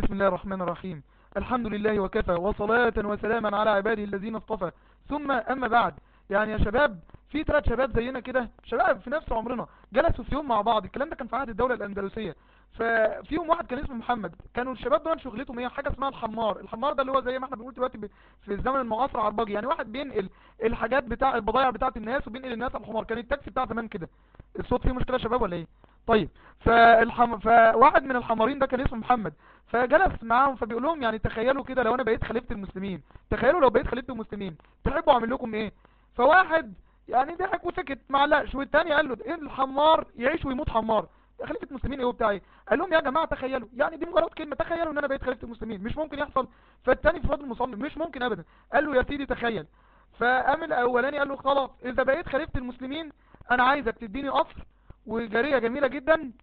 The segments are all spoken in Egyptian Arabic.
بسم الله الرحمن الرحيم الحمد لله وكفى وصلاة وسلاما على عباده الذين اصطفى ثم أما بعد يعني يا شباب في ثلاث شباب زينا كده شباب في نفس عمرنا جلسوا في يوم مع بعض الكلام ده كان في عهد الدولة الأندلسية ففيهم واحد كان اسمه محمد كانوا الشباب دول شغلتهم ايه حاجه اسمها الحمار الحمار ده اللي هو زي ما احنا بنقول دلوقتي ب- في الزمن المعاصر عرباجي يعني واحد بينقل الحاجات بتاع البضائع بتاعه الناس وبينقل الناس على الحمار كان التاكسي بتاع زمان كده الصوت فيه مشكله يا شباب ولا ايه طيب فالحم... فواحد من الحمارين ده كان اسمه محمد فجلس معاهم فبيقول لهم يعني تخيلوا كده لو انا بقيت خليفه المسلمين تخيلوا لو بقيت خليفه المسلمين تحبوا اعمل لكم ايه فواحد يعني ضحك وسكت معلقش والتاني قال له ايه الحمار يعيش ويموت حمار خليفه المسلمين ايه وبتاعي قال لهم يا جماعه تخيلوا يعني دي مجرد كلمه تخيلوا ان انا بقيت خليفه المسلمين مش ممكن يحصل فالتاني في فضل مصمم مش ممكن ابدا قال له يا سيدي تخيل فقام الاولاني قال له خلاص اذا بقيت خليفه المسلمين انا عايزك تديني قصر وجاريه جميله جدا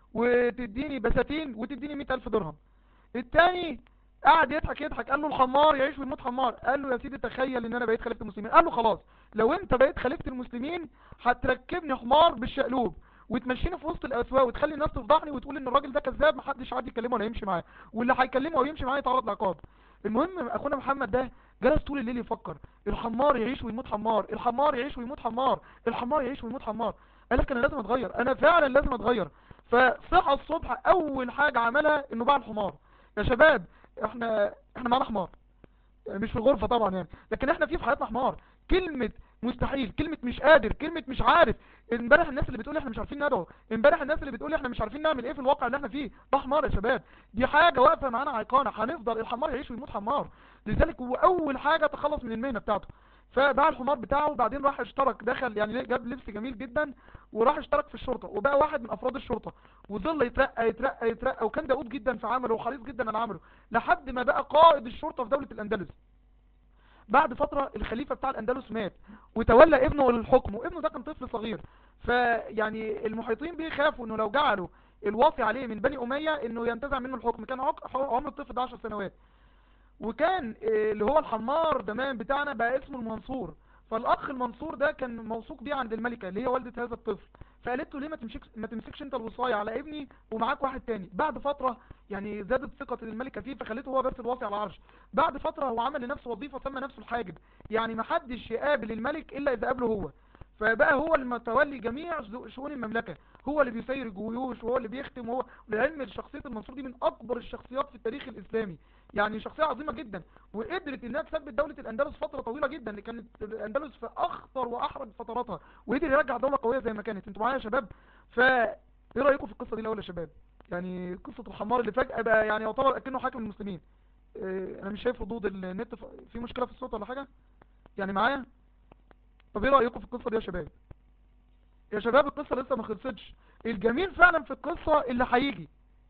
وتديني بساتين وتديني 100000 درهم التاني قعد يضحك يضحك قال له الحمار يعيش ويموت حمار قال له يا سيدي تخيل ان انا بقيت خليفه المسلمين قال له خلاص لو انت بقيت خليفه المسلمين هتركبني حمار بالشقلوب وتمشيني في وسط الاسواق وتخلي الناس تفضحني وتقول ان الراجل ده كذاب محدش عاد يكلمه ولا يمشي معاه واللي هيكلمه او يمشي معاه يتعرض لعقاب المهم اخونا محمد ده جلس طول الليل يفكر الحمار يعيش ويموت حمار الحمار يعيش ويموت حمار الحمار يعيش ويموت حمار قال لك انا لازم اتغير انا فعلا لازم اتغير فصحى الصبح اول حاجة عملها انه باع الحمار يا شباب احنا احنا معانا حمار مش في الغرفة طبعا يعني لكن احنا في في حياتنا حمار كلمة مستحيل كلمة مش قادر كلمة مش عارف امبارح الناس اللي بتقول احنا مش عارفين ندعو امبارح الناس اللي بتقول احنا مش عارفين نعمل ايه في الواقع اللي احنا فيه ده حمار يا شباب دي حاجة واقفة معانا عيقانة هنفضل الحمار يعيش ويموت حمار لذلك هو اول حاجة تخلص من المهنة بتاعته فباع الحمار بتاعه وبعدين راح اشترك دخل يعني جاب لبس جميل جدا وراح اشترك في الشرطة وبقى واحد من افراد الشرطة وظل يترقى يترقى يترقى وكان دؤوب جدا في عمله وحريص جدا على عمله لحد ما بقى قائد الشرطة في دولة الاندلس بعد فترة الخليفة بتاع الاندلس مات وتولى ابنه الحكم وابنه ده كان طفل صغير فيعني المحيطين بيه خافوا انه لو جعلوا الواصي عليه من بني امية انه ينتزع منه الحكم كان عق- عمر الطفل ده 10 سنوات وكان آه، اللي هو الحمار زمان بتاعنا بقى اسمه المنصور فالاخ المنصور ده كان موثوق بيه عند الملكة اللي هي والدة هذا الطفل فقالت له ليه ما تمسكش ما تمسكش انت الوصاية على ابني ومعاك واحد تاني بعد فترة يعني زادت ثقة الملكة فيه فخليته هو بس الوصي على العرش بعد فترة هو عمل لنفسه وظيفة سمى نفسه الحاجب يعني ما حدش يقابل الملك الا اذا قابله هو فبقى هو المتولي جميع شؤون المملكة هو اللي بيسير الجيوش وهو اللي بيختم وهو لعلم شخصية المنصور دي من اكبر الشخصيات في التاريخ الاسلامي يعني شخصية عظيمة جدا وقدرت انها تثبت دولة الاندلس فترة طويلة جدا اللي كانت الاندلس في اخطر واحرج فتراتها وقدر يرجع دولة قوية زي ما كانت انتوا معايا يا شباب فا ايه رايكم في القصة دي الاول يا شباب يعني قصة الحمار اللي فجأة بقى يعني يعتبر اكنه حاكم المسلمين إيه، انا مش شايف ردود النت ف- في مشكلة في الصوت ولا حاجة يعني معايا طب ايه رأيكم في القصة دي يا شباب يا شباب القصة لسه ما خلصتش الجميل فعلا في القصة اللي هيجي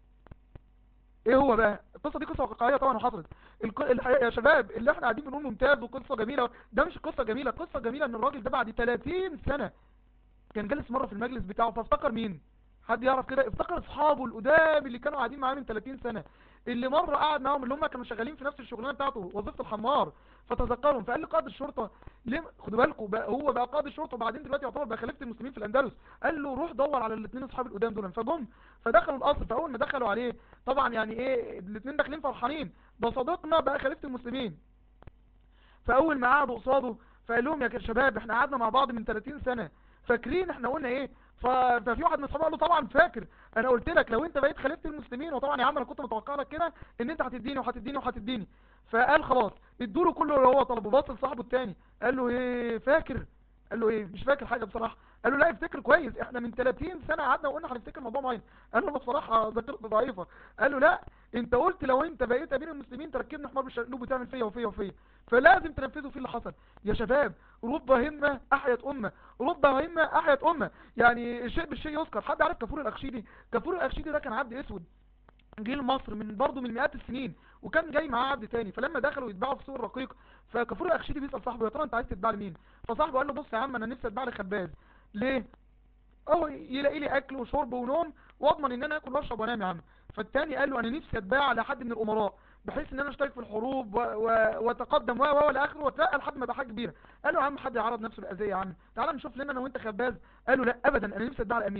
ايه هو بقى القصة دي قصة واقعية طبعا وحصلت الق... الحقيقة يا شباب اللي احنا قاعدين بنقول ممتاز وقصة جميلة ده مش قصة جميلة قصة جميلة ان الراجل ده بعد 30 سنة كان جالس مرة في المجلس بتاعه فافتكر مين حد يعرف كده افتكر اصحابه القدام اللي كانوا قاعدين معاه من 30 سنة اللي مرة قعد معاهم اللي هم كانوا شغالين في نفس الشغلانه بتاعته وظيفة الحمار فتذكرهم فقال لقائد الشرطة ليه خدوا بالكم بقى هو بقى قائد الشرطة وبعدين دلوقتي يعتبر بقى خليفة المسلمين في الاندلس قال له روح دور على الاثنين اصحاب القدام دول فجم فدخلوا القصر فاول ما دخلوا عليه طبعا يعني ايه الاثنين داخلين فرحانين ده صديقنا بقى خليفة المسلمين فاول ما قعدوا قصاده فقال لهم يا شباب احنا قعدنا مع بعض من 30 سنة فاكرين احنا قلنا ايه ف- ففي واحد من اصحابه قال له طبعا فاكر انا قلت لك لو انت بقيت خليفة المسلمين وطبعا يا عم انا كنت متوقع لك كده ان انت هتديني وهتديني وهتديني فقال خلاص ادوا له كله اللي هو طلبه بص لصاحبه التاني قال له ايه فاكر قال له ايه مش فاكر حاجة بصراحة قال له لا افتكر كويس احنا من 30 سنة قعدنا وقلنا هنفتكر موضوع معين قال له انا بصراحة ذاكرتي ضعيفة قال له لا انت قلت لو انت بقيت امير المسلمين تركبني حمار بالشقلوب وتعمل فيا وفيا وفيا فلازم تنفذوا فيه اللي حصل يا شباب رب همة احيت امة رب همة احيت امة يعني الشيء بالشيء يذكر حد عارف كفور الاخشيدي كفور الاخشيدي ده كان عبد اسود جه لمصر من برضه من مئات السنين وكان جاي معاه عبد تاني فلما دخلوا يتباعوا في سوق الرقيق فكفور الاخشيدي بيسال صاحبه يا ترى انت عايز تتباع لمين فصاحبه قال له بص يا عم انا نفسي اتباع لخباز ليه اهو يلاقي لي اكل وشرب ونوم واضمن ان انا اكل واشرب وانام يا عم فالتاني قال له انا نفسي اتباع لحد من الامراء بحيث ان انا اشترك في الحروب و... و... واتقدم و و الى اخره واترقى لحد ما ابقى حاجه كبيره قال له يا عم حد يعرض نفسه للاذيه يا عم تعال نشوف لنا انا وانت خباز قال له لا ابدا انا نفسي اتباع الامير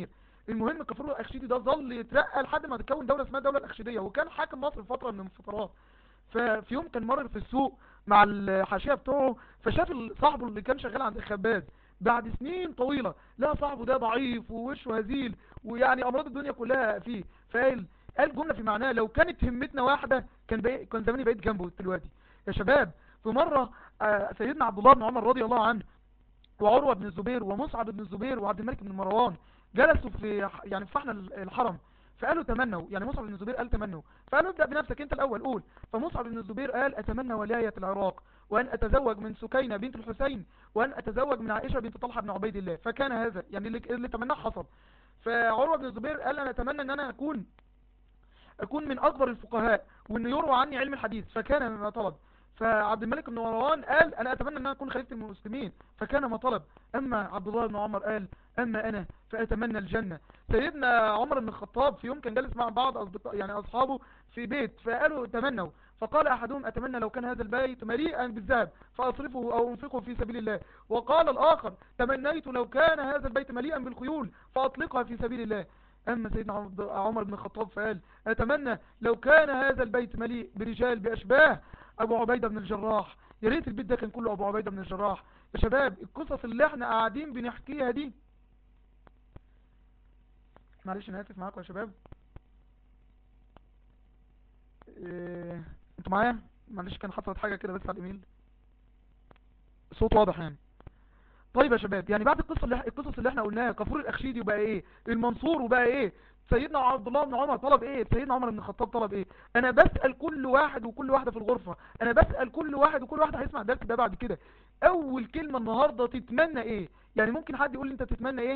المهم كفور الاخشيدي ده ظل يترقى لحد ما تكون دولة اسمها الدولة الاخشيدية وكان حاكم مصر في فترة من الفترات ففي يوم كان مرر في السوق مع الحاشية بتوعه فشاف صاحبه اللي كان شغال عند الخباز بعد سنين طويلة لا صاحبه ده ضعيف ووشه هزيل ويعني امراض الدنيا كلها فيه فقال قال جملة في معناها لو كانت همتنا واحدة كان بقى كان زماني بقيت جنبه دلوقتي يا شباب في مرة آه، سيدنا عبد الله بن عمر رضي الله عنه وعروة بن الزبير ومصعب بن الزبير وعبد الملك بن مروان جلسوا في يعني في فحن الحرم فقالوا تمنوا يعني مصعب بن الزبير قال تمنوا فقالوا ابدأ بنفسك انت الاول قول فمصعب بن الزبير قال اتمنى ولاية العراق وان اتزوج من سكينة بنت الحسين وان اتزوج من عائشة بنت طلحة بن عبيد الله فكان هذا يعني اللي, اللي تمناه حصل فعروة بن الزبير قال انا اتمنى ان انا اكون اكون من اكبر الفقهاء وان يروى عني علم الحديث فكان ما طلب فعبد الملك بن مروان قال انا اتمنى ان انا اكون خليفة المسلمين فكان ما طلب اما عبد الله بن عمر قال اما انا فاتمنى الجنة سيدنا عمر بن الخطاب في يوم كان جالس مع بعض أصدقاء يعني اصحابه في بيت فقالوا تمنوا فقال احدهم اتمنى لو كان هذا البيت مليئا بالذهب فاصرفه او انفقه في سبيل الله وقال الاخر تمنيت لو كان هذا البيت مليئا بالخيول فاطلقها في سبيل الله أما سيدنا عمر بن الخطاب فقال أتمنى لو كان هذا البيت مليء برجال بأشباه أبو عبيدة بن الجراح يا ريت البيت ده كان كله أبو عبيدة بن الجراح يا شباب القصص اللي احنا قاعدين بنحكيها دي معلش انا اسف معاكم يا شباب إيه... انتوا معايا معلش كان حصلت حاجة كده بس على الايميل صوت واضح يعني طيب يا شباب يعني بعد القصة اللي القصص اللي احنا قلناها كفور الاخشيدي وبقى ايه المنصور وبقى ايه سيدنا عبد الله بن عمر طلب ايه سيدنا عمر بن الخطاب طلب ايه انا بسأل كل واحد وكل واحدة في الغرفة انا بسأل كل واحد وكل واحدة هيسمع الدرس ده بعد كده اول كلمة النهاردة تتمنى ايه يعني ممكن حد يقول لي انت تتمنى ايه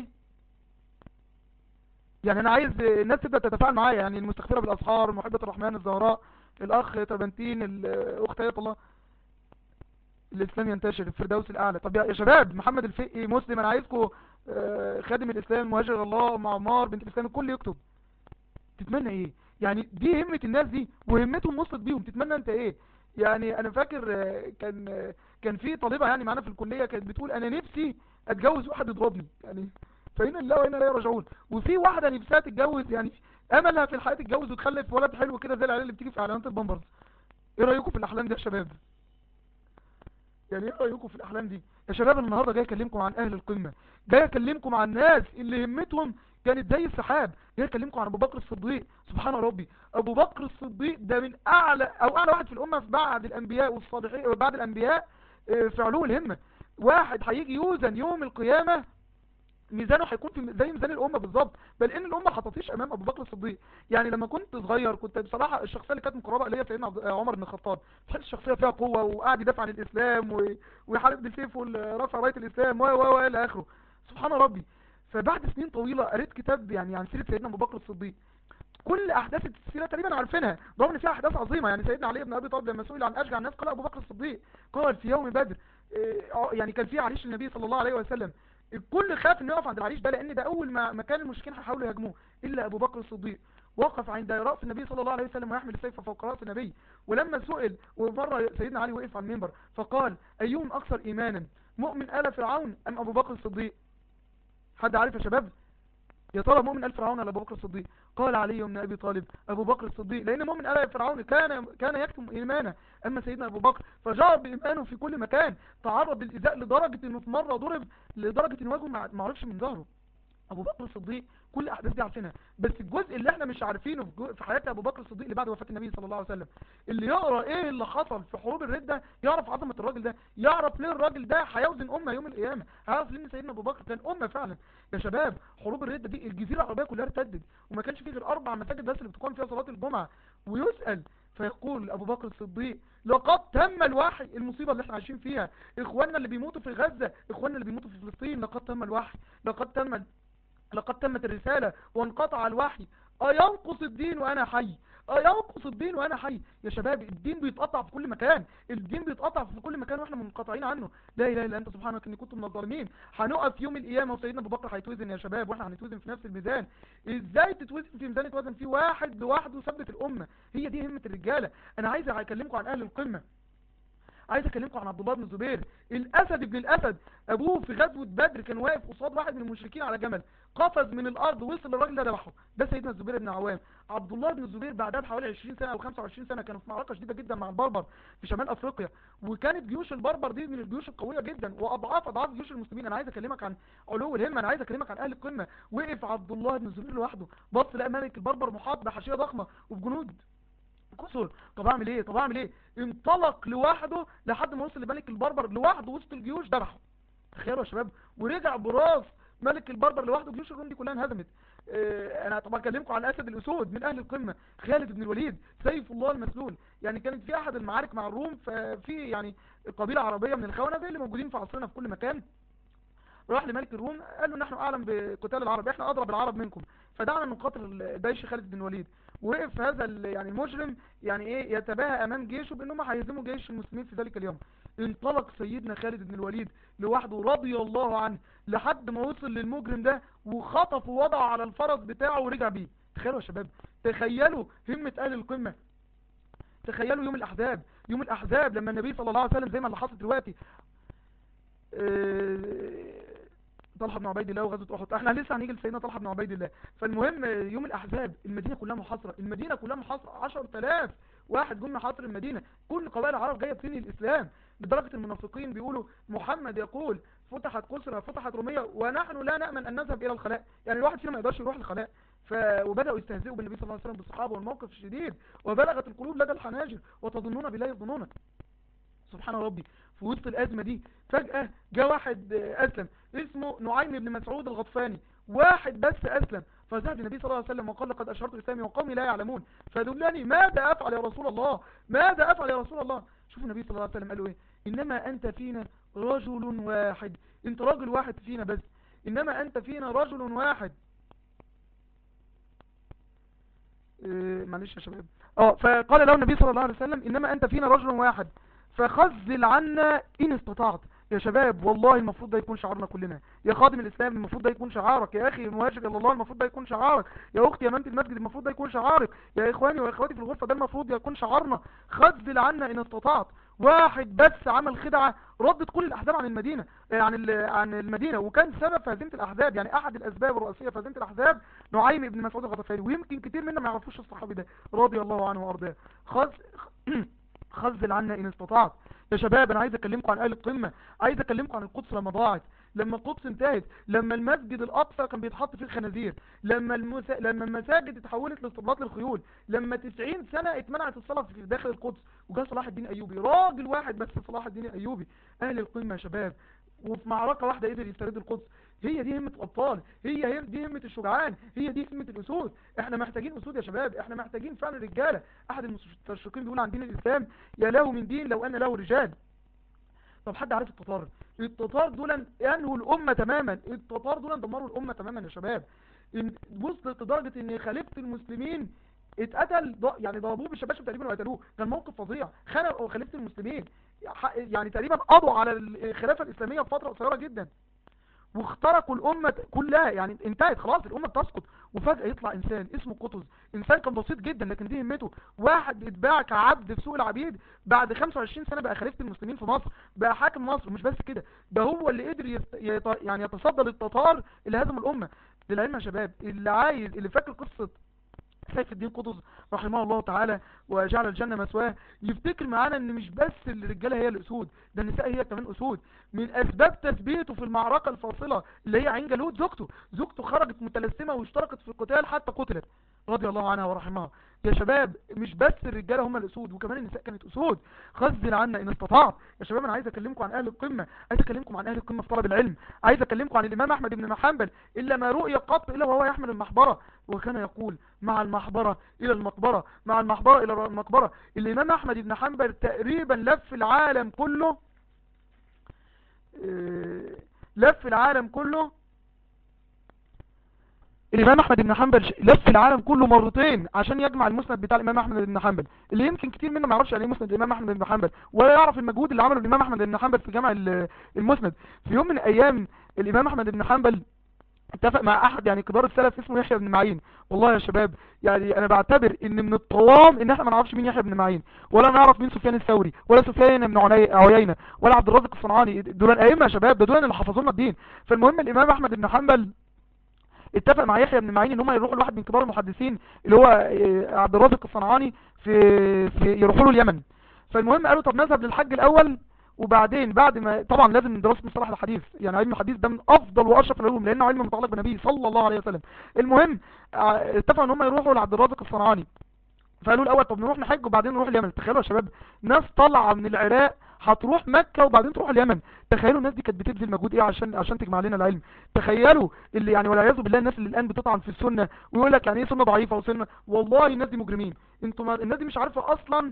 يعني انا عايز الناس تبدأ تتفاعل معايا يعني المستغفرة بالاسحار محبة الرحمن الزهراء الاخ تربنتين الاخت ايات الله الاسلام ينتشر الفردوس الاعلى طب يا شباب محمد الفقي مسلم انا عايزكم آه، خادم الاسلام مهاجر الله معمار بنت الاسلام الكل يكتب تتمنى ايه يعني دي همة الناس دي وهمتهم وصلت بيهم تتمنى انت ايه يعني انا فاكر آه، كان آه، كان في طالبة يعني معانا في الكلية كانت بتقول انا نفسي اتجوز واحد يضربني يعني فهنا الله وهنا لا يرجعون وفي واحدة نفسها تتجوز يعني املها في الحياة تتجوز وتخلف ولد حلو كده زي العيال اللي بتيجي في اعلانات البامبرز ايه رايكم في الاحلام دي يا شباب يعني ايه رايكم في الاحلام دي يا شباب النهارده جاي اكلمكم عن اهل القمه جاي اكلمكم عن ناس اللي همتهم كانت زي السحاب جاي اكلمكم عن ابو بكر الصديق سبحان ربي ابو بكر الصديق ده من اعلى او اعلى واحد في الامه بعد الانبياء والصالحين بعد الانبياء آه، في علو الهمه واحد هيجي يوزن يوم القيامه ميزانه هيكون في زي ميزان الامه بالظبط بل ان الامه حطتيش امام ابو بكر الصديق يعني لما كنت صغير كنت بصراحه الشخصيه اللي كانت مقربه اللي هي سيدنا عمر بن الخطاب تحس الشخصيه فيها قوه وقاعد يدافع عن الاسلام ويحارب بالسيف ورفع رايه الاسلام و و الى اخره سبحان ربي فبعد سنين طويله قريت كتاب يعني عن سيره سيدنا ابو بكر الصديق كل احداث السيره تقريبا عارفينها رغم ان فيها احداث عظيمه يعني سيدنا علي بن ابي طالب لما سئل عن اشجع الناس قال ابو بكر الصديق قال في يوم بدر إيه، يعني كان في عريش النبي صلى الله عليه وسلم الكل خاف انه يقف عند العريش ده لان ده اول ما مكان المشركين هيحاولوا يهاجموه الا ابو بكر الصديق وقف عند راس النبي صلى الله عليه وسلم ويحمل السيف فوق راس النبي ولما سئل ومره سيدنا علي وقف على المنبر فقال ايهم اكثر ايمانا مؤمن ال فرعون ام ابو بكر الصديق حد عارف يا شباب يا ترى مؤمن آل فرعون ولا أبو بكر الصديق قال علي بن أبي طالب أبو بكر الصديق لأن مؤمن آل فرعون كان كان يكتم إيمانه أما سيدنا أبو بكر فجاء بإيمانه في كل مكان تعرض للإزاء لدرجة أنه في مرة ضرب لدرجة أنه وجهه ما عرفش من ظهره ابو بكر الصديق كل احداث دي عارفينها بس الجزء اللي احنا مش عارفينه في حياة ابو بكر الصديق اللي بعد وفاة النبي صلى الله عليه وسلم اللي يقرا ايه اللي حصل في حروب الردة يعرف عظمة الراجل ده يعرف ليه الراجل ده هيوزن امه يوم القيامة هيعرف ليه سيدنا ابو بكر كان امه فعلا يا شباب حروب الردة دي الجزيرة العربية كلها ارتدت وما كانش فيه غير اربع مساجد بس اللي بتقام فيها صلاة الجمعة ويسأل فيقول ابو بكر الصديق لقد تم الوحي المصيبة اللي احنا عايشين فيها اخواننا اللي بيموتوا في غزة اخواننا اللي بيموتوا في فلسطين لقد تم الوحي لقد تم لقد تمت الرسالة وانقطع الوحي أينقص الدين وأنا حي أينقص الدين وأنا حي يا شباب الدين بيتقطع في كل مكان الدين بيتقطع في كل مكان وإحنا منقطعين عنه لا إله إلا أنت سبحانك إني كنت من الظالمين هنقف يوم القيامة وسيدنا أبو بكر هيتوزن يا شباب وإحنا هنتوزن في نفس الميزان إزاي تتوزن في ميزان يتوزن فيه واحد لوحده ثبت الأمة هي دي همة الرجالة أنا عايز أكلمكم عن أهل القمة عايز اكلمكم عن عبد الله بن الزبير الاسد ابن الاسد ابوه في غزوه بدر كان واقف قصاد واحد من المشركين على جمل قفز من الارض وصل للراجل ده ذبحه ده سيدنا الزبير بن عوام عبد الله بن الزبير بعدها بحوالي 20 سنه او 25 سنه كانوا في معركه شديده جدا مع البربر في شمال افريقيا وكانت جيوش البربر دي من الجيوش القويه جدا واضعاف اضعاف جيوش المسلمين انا عايز اكلمك عن علو الهمه انا عايز اكلمك عن اهل القمه وقف عبد الله بن الزبير لوحده بص لقى ملك البربر محاط بحاشيه ضخمه وبجنود كسر طب اعمل ايه طب اعمل ايه انطلق لوحده لحد ما وصل لملك البربر لوحده وسط الجيوش ذبحه تخيلوا يا شباب ورجع براس ملك البربر لوحده جيوش الروم دي كلها انهزمت اه انا طبعا اكلمكم عن اسد الاسود من اهل القمه خالد بن الوليد سيف الله المسلول يعني كانت في احد المعارك مع الروم ففي يعني قبيله عربيه من الخونه زي اللي موجودين في عصرنا في كل مكان راح لملك الروم قال له نحن اعلم بقتال العرب احنا اضرب العرب منكم فدعنا نقاتل جيش خالد بن الوليد وقف هذا يعني المجرم يعني ايه يتباهى امام جيشه بانهم هيهزموا جيش المسلمين في ذلك اليوم انطلق سيدنا خالد بن الوليد لوحده رضي الله عنه لحد ما وصل للمجرم ده وخطف ووضعه على الفرس بتاعه ورجع بيه تخيلوا يا شباب تخيلوا همة اهل القمة تخيلوا يوم الاحزاب يوم الاحزاب لما النبي صلى الله عليه وسلم زي ما اللي حصل دلوقتي طلحه بن عبيد الله وغزوه احد احنا لسه هنيجي لسيدنا طلحه بن عبيد الله فالمهم يوم الاحزاب المدينه كلها محاصره المدينه كلها محاصره 10000 واحد جم حاصر المدينه كل قبائل العرب جايه تبني الاسلام لدرجه المنافقين بيقولوا محمد يقول فتحت قسرة فتحت رومية ونحن لا نأمن أن نذهب إلى الخلاء يعني الواحد فينا ما يقدرش يروح الخلاء ف... وبدأوا يستهزئوا بالنبي صلى الله عليه وسلم بالصحابة والموقف الشديد وبلغت القلوب لدى الحناجر وتظنون بالله يظنون سبحان ربي في وسط الأزمة دي فجأة جاء واحد أسلم اسمه نعيم بن مسعود الغطفاني واحد بس أسلم فذهب النبي صلى الله عليه وسلم وقال لقد أشرت إسلامي وقومي لا يعلمون فدلني ماذا أفعل يا رسول الله ماذا أفعل يا رسول الله شوفوا النبي صلى الله عليه وسلم قالوا إيه إنما أنت فينا رجل واحد أنت رجل واحد فينا بس إنما أنت فينا رجل واحد إيه معلش يا شباب اه فقال له النبي صلى الله عليه وسلم إنما أنت فينا رجل واحد فخذل عنا إن استطعت يا شباب والله المفروض ده يكون شعارنا كلنا يا خادم الإسلام المفروض ده يكون شعارك يا أخي مهاجر إلى الله المفروض ده يكون شعارك يا أختي يا أمانة المسجد المفروض ده يكون شعارك يا إخواني وإخواتي في الغرفة ده المفروض يكون شعارنا خذل عنا إن استطعت واحد بس عمل خدعة ردت كل الأحزاب عن المدينة عن عن المدينة وكان سبب في هزيمة الأحزاب يعني أحد الأسباب الرئيسية في هزيمة الأحزاب نعيم بن مسعود الغطفاني ويمكن كتير منا ما يعرفوش الصحابي ده رضي الله عنه وأرضاه خذ خذل عنا إن استطعت يا شباب انا عايز اكلمكم عن اهل القمة عايز اكلمكم عن القدس لما ضاعت لما القدس انتهت لما المسجد الاقصى كان بيتحط فيه الخنازير لما المسا... لما المساجد اتحولت لاسطبلات للخيول لما 90 سنة اتمنعت الصلاة في داخل القدس وجاء صلاح الدين ايوبي راجل واحد بس صلاح الدين ايوبي اهل القمة يا شباب وفي معركة واحدة قدر يسترد القدس هي دي همة الأبطال هي دي همة الشجعان هي دي همة الأسود احنا محتاجين أسود يا شباب احنا محتاجين فعلا رجالة أحد المستشرقين بيقول عن دين الإسلام يا له من دين لو أن له رجال طب حد عارف التتار التتار دول ينهوا الأمة تماما التتار دول دمروا الأمة تماما يا شباب وصلت لدرجة ان خليفة المسلمين اتقتل يعني ضربوه بالشباشب تقريبا وقتلوه كان موقف فظيع خنقوا خليفة المسلمين يعني تقريبا قضوا على الخلافة الإسلامية في فترة قصيرة جدا واخترقوا الأمة كلها يعني انتهت خلاص الأمة بتسقط وفجأة يطلع إنسان اسمه قطز إنسان كان بسيط جدا لكن دي همته واحد اتباع كعبد في سوق العبيد بعد 25 سنة بقى خليفة المسلمين في مصر بقى حاكم مصر مش بس كده ده هو اللي قدر يت... يت... يعني يتصدى للتتار اللي هزموا الأمة للعلم يا شباب اللي عايز اللي فاكر قصة سيف الدين قطز رحمه الله تعالى وجعل الجنة مسواه يفتكر معانا ان مش بس الرجالة هي الاسود ده النساء هي كمان اسود من اسباب تثبيته في المعركة الفاصلة اللي هي عين جالوت زوجته زوجته خرجت متلثمة واشتركت في القتال حتى قتلت رضي الله عنها ورحمها يا شباب مش بس الرجاله هم الاسود وكمان النساء كانت اسود خذل عنا ان استطعت يا شباب انا عايز اكلمكم عن اهل القمه عايز اكلمكم عن اهل القمه في طلب العلم عايز اكلمكم عن الامام احمد بن حنبل الا ما رؤي قط الا وهو يحمل المحبره وكان يقول مع المحبره الى المقبره مع المحبره الى المقبره الامام احمد بن حنبل تقريبا لف العالم كله لف العالم كله الامام احمد بن حنبل لف العالم كله مرتين عشان يجمع المسند بتاع الامام احمد بن حنبل اللي يمكن كتير منهم ما يعرفش يعني ايه مسند الامام احمد بن حنبل ولا يعرف المجهود اللي عمله الامام احمد بن حنبل في جمع المسند في يوم من الايام الامام احمد بن حنبل اتفق مع احد يعني كبار السلف اسمه يحيى بن معين والله يا شباب يعني انا بعتبر ان من الطوام ان احنا ما نعرفش مين يحيى بن معين ولا نعرف مين سفيان الثوري ولا سفيان بن عني- عيينه ولا عبد الرازق الصنعاني دول الائمه يا شباب ده دول اللي حفظوا لنا الدين فالمهم الامام احمد بن حنبل اتفق مع يحيى بن معين ان هم يروحوا لواحد من كبار المحدثين اللي هو آه، عبد الرازق الصنعاني في, في يروحوا له اليمن فالمهم قالوا طب نذهب للحج الاول وبعدين بعد ما طبعا لازم دراسه مصطلح الحديث يعني علم الحديث ده من افضل واشرف العلوم لانه علم متعلق بالنبي صلى الله عليه وسلم المهم آه، اتفقوا ان هم يروحوا لعبد الرازق الصنعاني فقالوا الاول طب نروح نحج وبعدين نروح اليمن تخيلوا يا شباب ناس طالعه من العراق هتروح مكة وبعدين تروح اليمن تخيلوا الناس دي كانت بتبذل مجهود ايه عشان عشان تجمع لنا العلم تخيلوا اللي يعني والعياذ بالله الناس اللي الان بتطعن في السنه ويقول لك يعني ايه سنه ضعيفه وسنه والله الناس دي مجرمين انتوا ما... الناس دي مش عارفه اصلا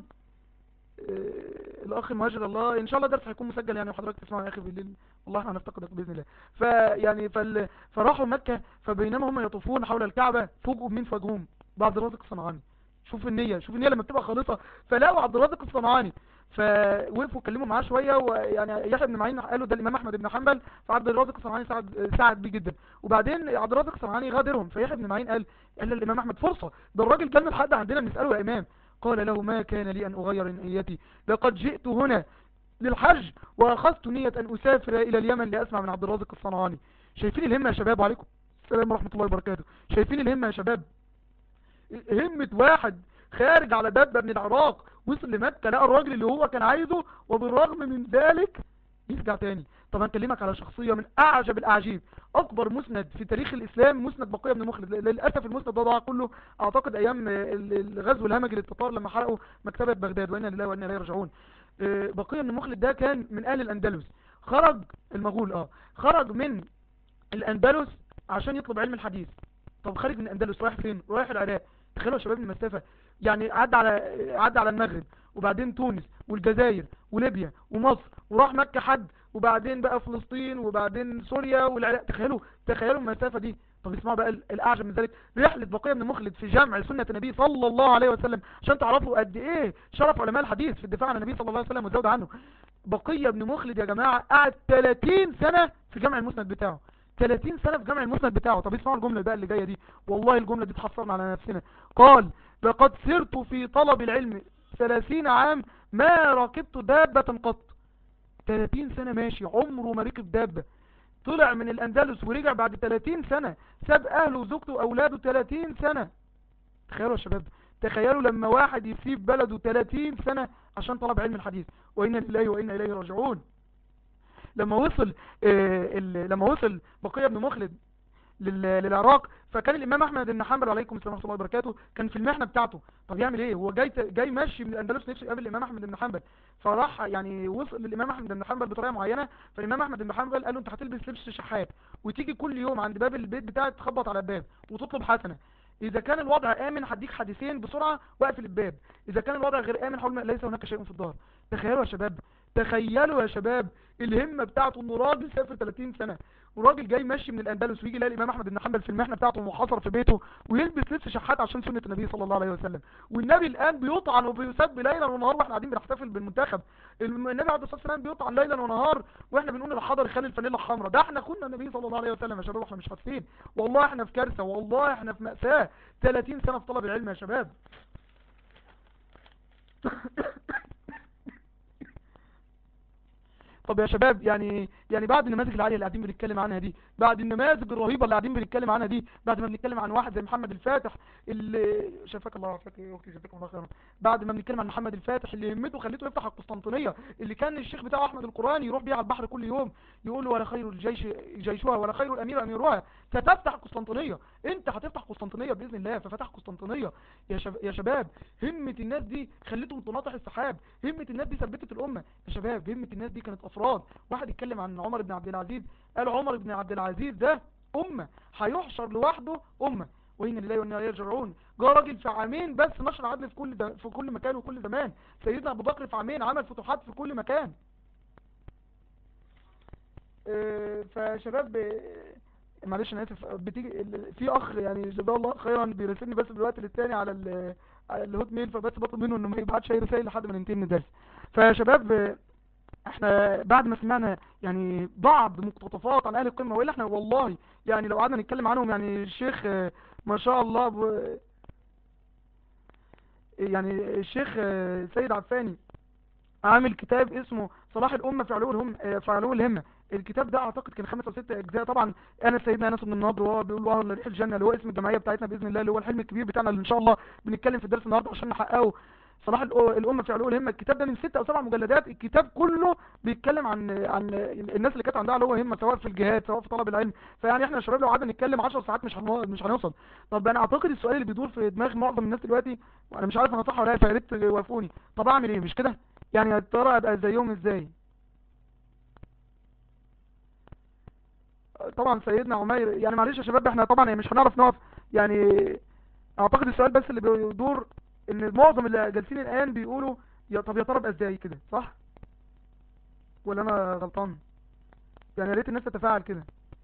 آه، الاخ المهاجر الله ان شاء الله درس هيكون مسجل يعني وحضرتك تسمعه يا اخي بالليل والله احنا هنفتقدك باذن الله فيعني فال... فراحوا مكه فبينما هم يطوفون حول الكعبه فوجئوا بمين فاجئهم بعبد الرازق الصنعاني شوف النية شوف النية لما بتبقى خالصة فلاقوا عبد الرازق الصنعاني فوقفوا اتكلموا معاه شوية ويعني يحيى بن معين قالوا ده الامام احمد بن حنبل فعبد الرازق الصنعاني ساعد ساعد بيه جدا وبعدين عبد الرازق الصنعاني غادرهم فيحيى بن معين قال قال للامام احمد فرصة ده الراجل كان حد عندنا نساله يا امام قال له ما كان لي ان اغير نيتي لقد جئت هنا للحج واخذت نية ان اسافر الى اليمن لاسمع من عبد الرازق الصنعاني شايفين الهمة يا شباب وعليكم السلام ورحمة الله وبركاته شايفين الهمة يا شباب همة واحد خارج على دابة من العراق وصل لمكة لقى الراجل اللي هو كان عايزه وبالرغم من ذلك يرجع تاني طب هنكلمك على شخصية من اعجب الاعاجيب اكبر مسند في تاريخ الاسلام مسند بقية بن مخلد للاسف المسند ده ضاع كله اعتقد ايام ال- الغزو الهمجي للتتار لما حرقوا مكتبة بغداد وانا لله وانا اليه راجعون آه، بقية بن مخلد ده كان من اهل الاندلس خرج المغول اه خرج من الاندلس عشان يطلب علم الحديث طب خارج من الاندلس رايح فين رايح العراق تخيلوا يا شباب المسافة يعني عدى على عدى على المغرب وبعدين تونس والجزائر وليبيا ومصر وراح مكة حد وبعدين بقى فلسطين وبعدين سوريا والعراق تخيلوا تخيلوا المسافة دي طب اسمعوا بقى الاعجب من ذلك رحلة بقية بن مخلد في جمع سنة النبي صلى الله عليه وسلم عشان تعرفوا قد ايه شرف علماء الحديث في الدفاع عن النبي صلى الله عليه وسلم والزود عنه بقية بن مخلد يا جماعة قعد 30 سنة في جمع المسند بتاعه 30 سنة في جمع المسند بتاعه طب اسمعوا الجملة بقى اللي جاية دي والله الجملة دي تحصرنا على نفسنا قال لقد سرت في طلب العلم 30 عام ما ركبت دابة قط 30 سنة ماشي عمره ما ركب دابة طلع من الأندلس ورجع بعد 30 سنة ساب أهله وزوجته وأولاده 30 سنة تخيلوا يا شباب تخيلوا لما واحد يسيب بلده 30 سنة عشان طلب علم الحديث وإنا لله وإنا إليه راجعون لما وصل آه ال- لما وصل بقية بن مخلد لل- للعراق فكان الامام احمد بن حنبل عليكم السلام ورحمه الله وبركاته كان في المحنه بتاعته طب يعمل ايه هو جاي جاي ماشي من الاندلس نفسه يقابل الامام احمد بن حنبل فراح يعني وصل للامام احمد بن حنبل بطريقه معينه فالامام احمد بن حنبل قال له انت هتلبس لبس شحات وتيجي كل يوم عند باب البيت بتاعك تخبط على الباب وتطلب حسنه اذا كان الوضع امن هديك حديثين بسرعه واقفل الباب اذا كان الوضع غير امن حول ما ليس هناك شيء في الظهر تخيلوا يا شباب تخيلوا يا شباب الهمه بتاعته انه راجل سافر 30 سنه وراجل جاي ماشي من الاندلس ويجي يلاقي الامام احمد بن حنبل في المحنه بتاعته محاصر في بيته ويلبس لبس شحات عشان سنه النبي صلى الله عليه وسلم والنبي الان بيطعن وبيسب ليلا ونهار واحنا قاعدين بنحتفل بالمنتخب النبي عليه الصلاه والسلام بيطعن ليلا ونهار واحنا بنقول الحضر خلي الفانيلا الحمراء ده احنا كنا النبي صلى الله عليه وسلم يا شباب واحنا مش عارفين والله احنا في كارثه والله احنا في ماساه 30 سنه في طلب العلم يا شباب طب يا شباب يعني يعني بعد النماذج العاليه اللي قاعدين بنتكلم عنها دي بعد النماذج الرهيبه اللي قاعدين بنتكلم عنها دي بعد ما بنتكلم عن واحد زي محمد الفاتح اللي شافك الله عافاك يا اختي جزاكم الله خيرا بعد ما بنتكلم عن محمد الفاتح اللي همته خليته يفتح القسطنطينيه اللي كان الشيخ بتاعه احمد القراني يروح بيه على البحر كل يوم يقول له ولا خير الجيش جيشها ولا خير الامير اميرها ستفتح قسطنطينيه انت هتفتح قسطنطينيه باذن الله ففتح قسطنطينيه يا شباب يا شباب همه الناس دي خلتهم تناطح السحاب همه الناس دي ثبتت الامه يا شباب همه الناس دي كانت افراد واحد يتكلم عن عمر بن عبد العزيز قال عمر بن عبد العزيز ده امه هيحشر لوحده امه وإن لله وإنا إليه راجعون جاء راجل في عامين بس نشر عدل في كل ده في كل مكان وكل زمان سيدنا أبو بكر في عامين عمل فتوحات في كل مكان آه، فشباب آه، معلش انا اسف بتيجي ال- في اخ يعني جزاه الله خيرا بيرسلني بس دلوقتي للتاني على ال على الهوت ميل فبس بطلب منه انه ما يبعتش اي رسائل لحد ما ننتهي من الدرس فشباب آه، احنا بعد ما سمعنا يعني بعض مقتطفات عن اهل القمة والا احنا والله يعني لو قعدنا نتكلم عنهم يعني الشيخ آه، ما شاء الله ب... يعني الشيخ آه، سيد عفاني عامل كتاب اسمه صلاح الأمة في علو الهم آه، في علو الهمة الكتاب ده اعتقد كان خمس او ست اجزاء طبعا انا سيدنا انس بن النضر وهو بيقول وهو ريح الجنه اللي هو اسم الجمعيه بتاعتنا باذن الله اللي هو الحلم الكبير بتاعنا اللي ان شاء الله بنتكلم في الدرس النهارده عشان نحققه صلاح الأ- الامه في علو الهمه الكتاب ده من ست او سبع مجلدات الكتاب كله بيتكلم عن عن الناس اللي كانت عندها علو همه سواء في الجهاد سواء في طلب العلم فيعني احنا يا شباب لو قعدنا نتكلم 10 ساعات مش هنو- مش هنوصل طب انا اعتقد السؤال اللي بيدور في دماغ معظم الناس دلوقتي وانا مش عارف انا صح ولا لا فيا ريت توافقوني طب اعمل ايه مش كده يعني يا ترى ابقى زيهم ازاي طبعا سيدنا عمير يعني معلش يا شباب احنا طبعا يعني مش هنعرف نقف يعني اعتقد السؤال بس اللي بيدور ان معظم اللي جالسين الان بيقولوا يا طب يا ترى ابقى ازاي كده صح ولا انا غلطان يعني يا ريت الناس تتفاعل كده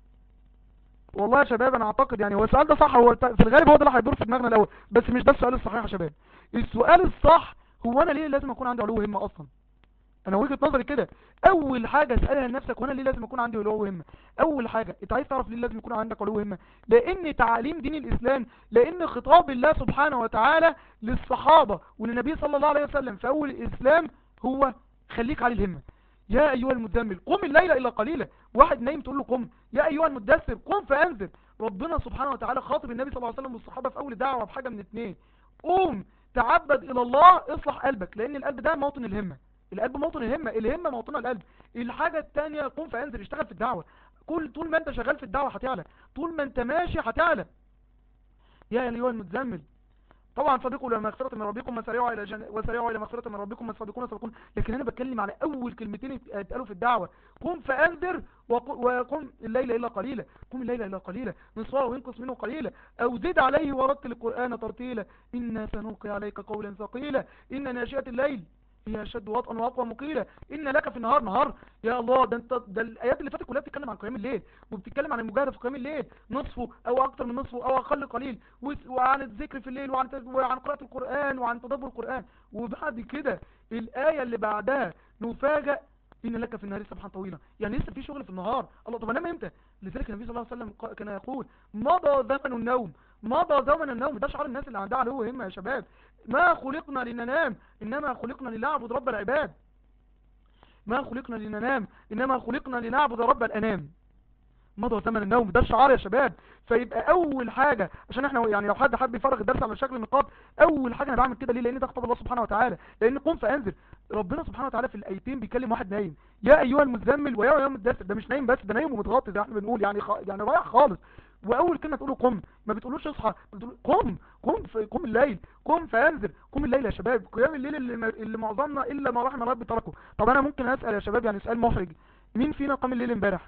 والله يا شباب انا اعتقد يعني هو السؤال ده صح هو في الغالب هو ده اللي هيدور في دماغنا الاول بس مش ده السؤال الصحيح يا شباب السؤال الصح هو انا ليه لازم اكون عندي علو همه اصلا انا وجهة نظري كده اول حاجة اسألها لنفسك وانا ليه لازم يكون عندي علو همة اول حاجة انت عايز تعرف ليه لازم يكون عندك علو همة لان تعاليم دين الاسلام لان خطاب الله سبحانه وتعالى للصحابة وللنبي صلى الله عليه وسلم في اول الاسلام هو خليك على الهمة يا ايها المدمل قم الليل الا قليلا واحد نايم تقول له قم يا ايها المدثر قم فانذر ربنا سبحانه وتعالى خاطب النبي صلى الله عليه وسلم والصحابة في اول دعوة بحاجة من اتنين قوم تعبد الى الله اصلح قلبك لان القلب ده موطن الهمة القلب موطن الهمة الهمة موطنها القلب الحاجة التانية قوم فانزل اشتغل في الدعوة كل طول ما انت شغال في الدعوة هتعلى طول ما انت ماشي هتعلى يا ايها المتزمل طبعا سابقوا الى مغفرة من ربكم وسارعوا الى جن... وسارعوا الى مغفرة من ربكم والسابقون سابقون لكن انا بتكلم على اول كلمتين اتقالوا في الدعوة قم فانذر وق... وقم الليل الا قليلا قم الليل الا قليلا نصفه وينقص منه قليلا او زد عليه ورتل القرآن ترتيلا إنا سنلقي عليك قولا ثقيلا إن ناشئة الليل هي اشد وطئا واقوى مقيلة ان لك في النهار نهار يا الله ده انت ده الايات اللي فاتت كلها بتتكلم عن قيام الليل وبتتكلم عن المجاهده في قيام الليل نصفه او اكتر من نصفه او اقل قليل وس- وعن الذكر في الليل وعن تز- وعن قراءه القران وعن تدبر القران وبعد كده الايه اللي بعدها نفاجئ ان لك في النهار سبحا طويلا يعني لسه في شغل في النهار الله طب انام امتى لذلك النبي صلى الله عليه وسلم قا- كان يقول مضى زمن النوم مضى زمن النوم ده شعار الناس اللي عندها علو همه يا شباب ما خلقنا لننام إنما خلقنا لنعبد رب العباد ما خلقنا لننام إنما خلقنا لنعبد رب الأنام مضى زمن النوم ده الشعار يا شباب فيبقى أول حاجة عشان احنا يعني لو حد حب يفرغ الدرس على شكل نقاط أول حاجة أنا بعمل كده ليه لأن ده خطاب الله سبحانه وتعالى لأن قم فأنزل ربنا سبحانه وتعالى في الآيتين بيكلم واحد نايم يا أيها المزمل ويا أيها المدثر ده مش نايم بس ده نايم ومتغطي زي ما احنا بنقول يعني خ... يعني رايح خالص واول كلمه تقوله قم ما بتقولوش اصحى بتقول قم قم في قم الليل قم فانذر قم الليل يا شباب قيام الليل اللي, ما- اللي معظمنا الا ما رحم ربي تركه طب انا ممكن اسال يا شباب يعني سؤال محرج مين فينا قام الليل امبارح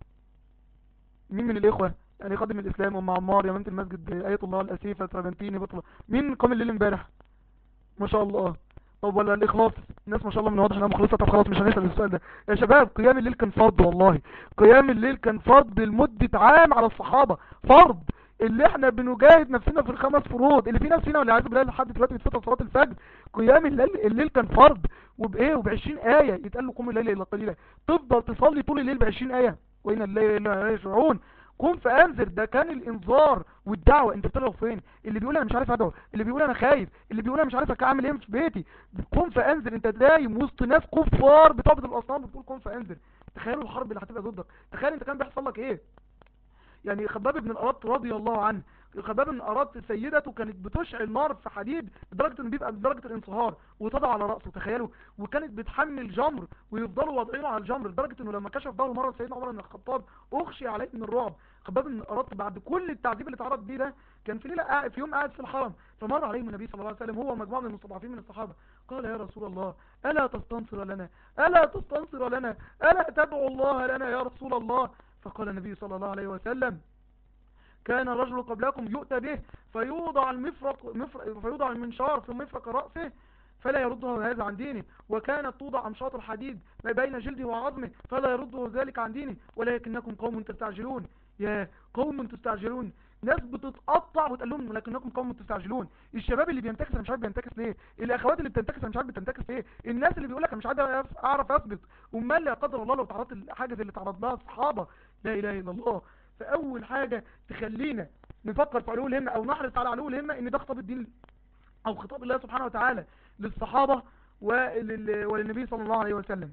مين من الاخوه يعني خادم الاسلام ام عمار يا بنت المسجد ايه الله الاسيفه ترابنتيني بطله مين قام الليل امبارح ما شاء الله طب ولا الاخلاص الناس ما شاء الله من واضح انها مخلصه طب خلاص مش هنسال السؤال ده يا شباب قيام الليل كان فرض والله قيام الليل كان فرض لمده عام على الصحابه فرض اللي احنا بنجاهد نفسنا في الخمس فروض اللي في ناس فينا واللي عايز بالله لحد دلوقتي بتفوت صلاه الفجر قيام الليل الليل كان فرض وبايه وب20 ايه يتقال له قوم الليل الا قليلا تفضل تصلي طول الليل ب20 ايه وان الليل لا يشعرون قم فانذر ده كان الانذار والدعوه انت بتلعب فين اللي بيقول انا مش عارف ادعو اللي بيقول انا خايف اللي بيقول انا مش عارف اعمل ايه في بيتي قم فانذر انت دايم وسط ناس كفار بتعبد الاصنام بتقول قم فانذر تخيلوا الحرب اللي هتبقى ضدك تخيل انت كان بيحصل لك ايه يعني خباب بن الأرط رضي الله عنه خباب بن الأرط سيدته كانت بتشعل نار في حديد لدرجة انه بيبقى بدرجة الانصهار وتضع على رأسه تخيلوا وكانت بتحمل جمر ويفضلوا واضعينه على الجمر لدرجة انه لما كشف ظهره مرة سيدنا عمر بن الخطاب اغشي عليه من الرعب خباب بن الأرط بعد كل التعذيب اللي اتعرض بيه ده كان في ليلة قاعد في يوم قاعد في الحرم فمر عليه النبي صلى الله عليه وسلم هو مجموعة من المستضعفين من الصحابة قال يا رسول الله ألا تستنصر لنا ألا تستنصر لنا ألا تدعو الله لنا يا رسول الله فقال النبي صلى الله عليه وسلم كان الرجل قبلكم يؤتى به فيوضع المفرق مفرق فيوضع المنشار في مفرق رأسه فلا يرده هذا عن دينه وكانت توضع أمشاط الحديد ما بين جلده وعظمه فلا يرده ذلك عن دينه ولكنكم قوم تستعجلون يا قوم تستعجلون ناس بتتقطع وتقول لهم ولكنكم قوم تستعجلون الشباب اللي بينتكس انا مش عارف بينتكس ليه الاخوات اللي بتنتكس انا مش عارف بتنتكس ليه الناس اللي بيقول لك انا مش عارف اعرف اثبت امال لا قدر الله لو تعرضت لحاجه زي اللي تعرض لها الصحابه لا اله الا الله فاول حاجه تخلينا نفكر في علو الهمه او نحرص على علو الهمه ان ده خطاب الدين او خطاب الله سبحانه وتعالى للصحابه ولل... وللنبي صلى الله عليه وسلم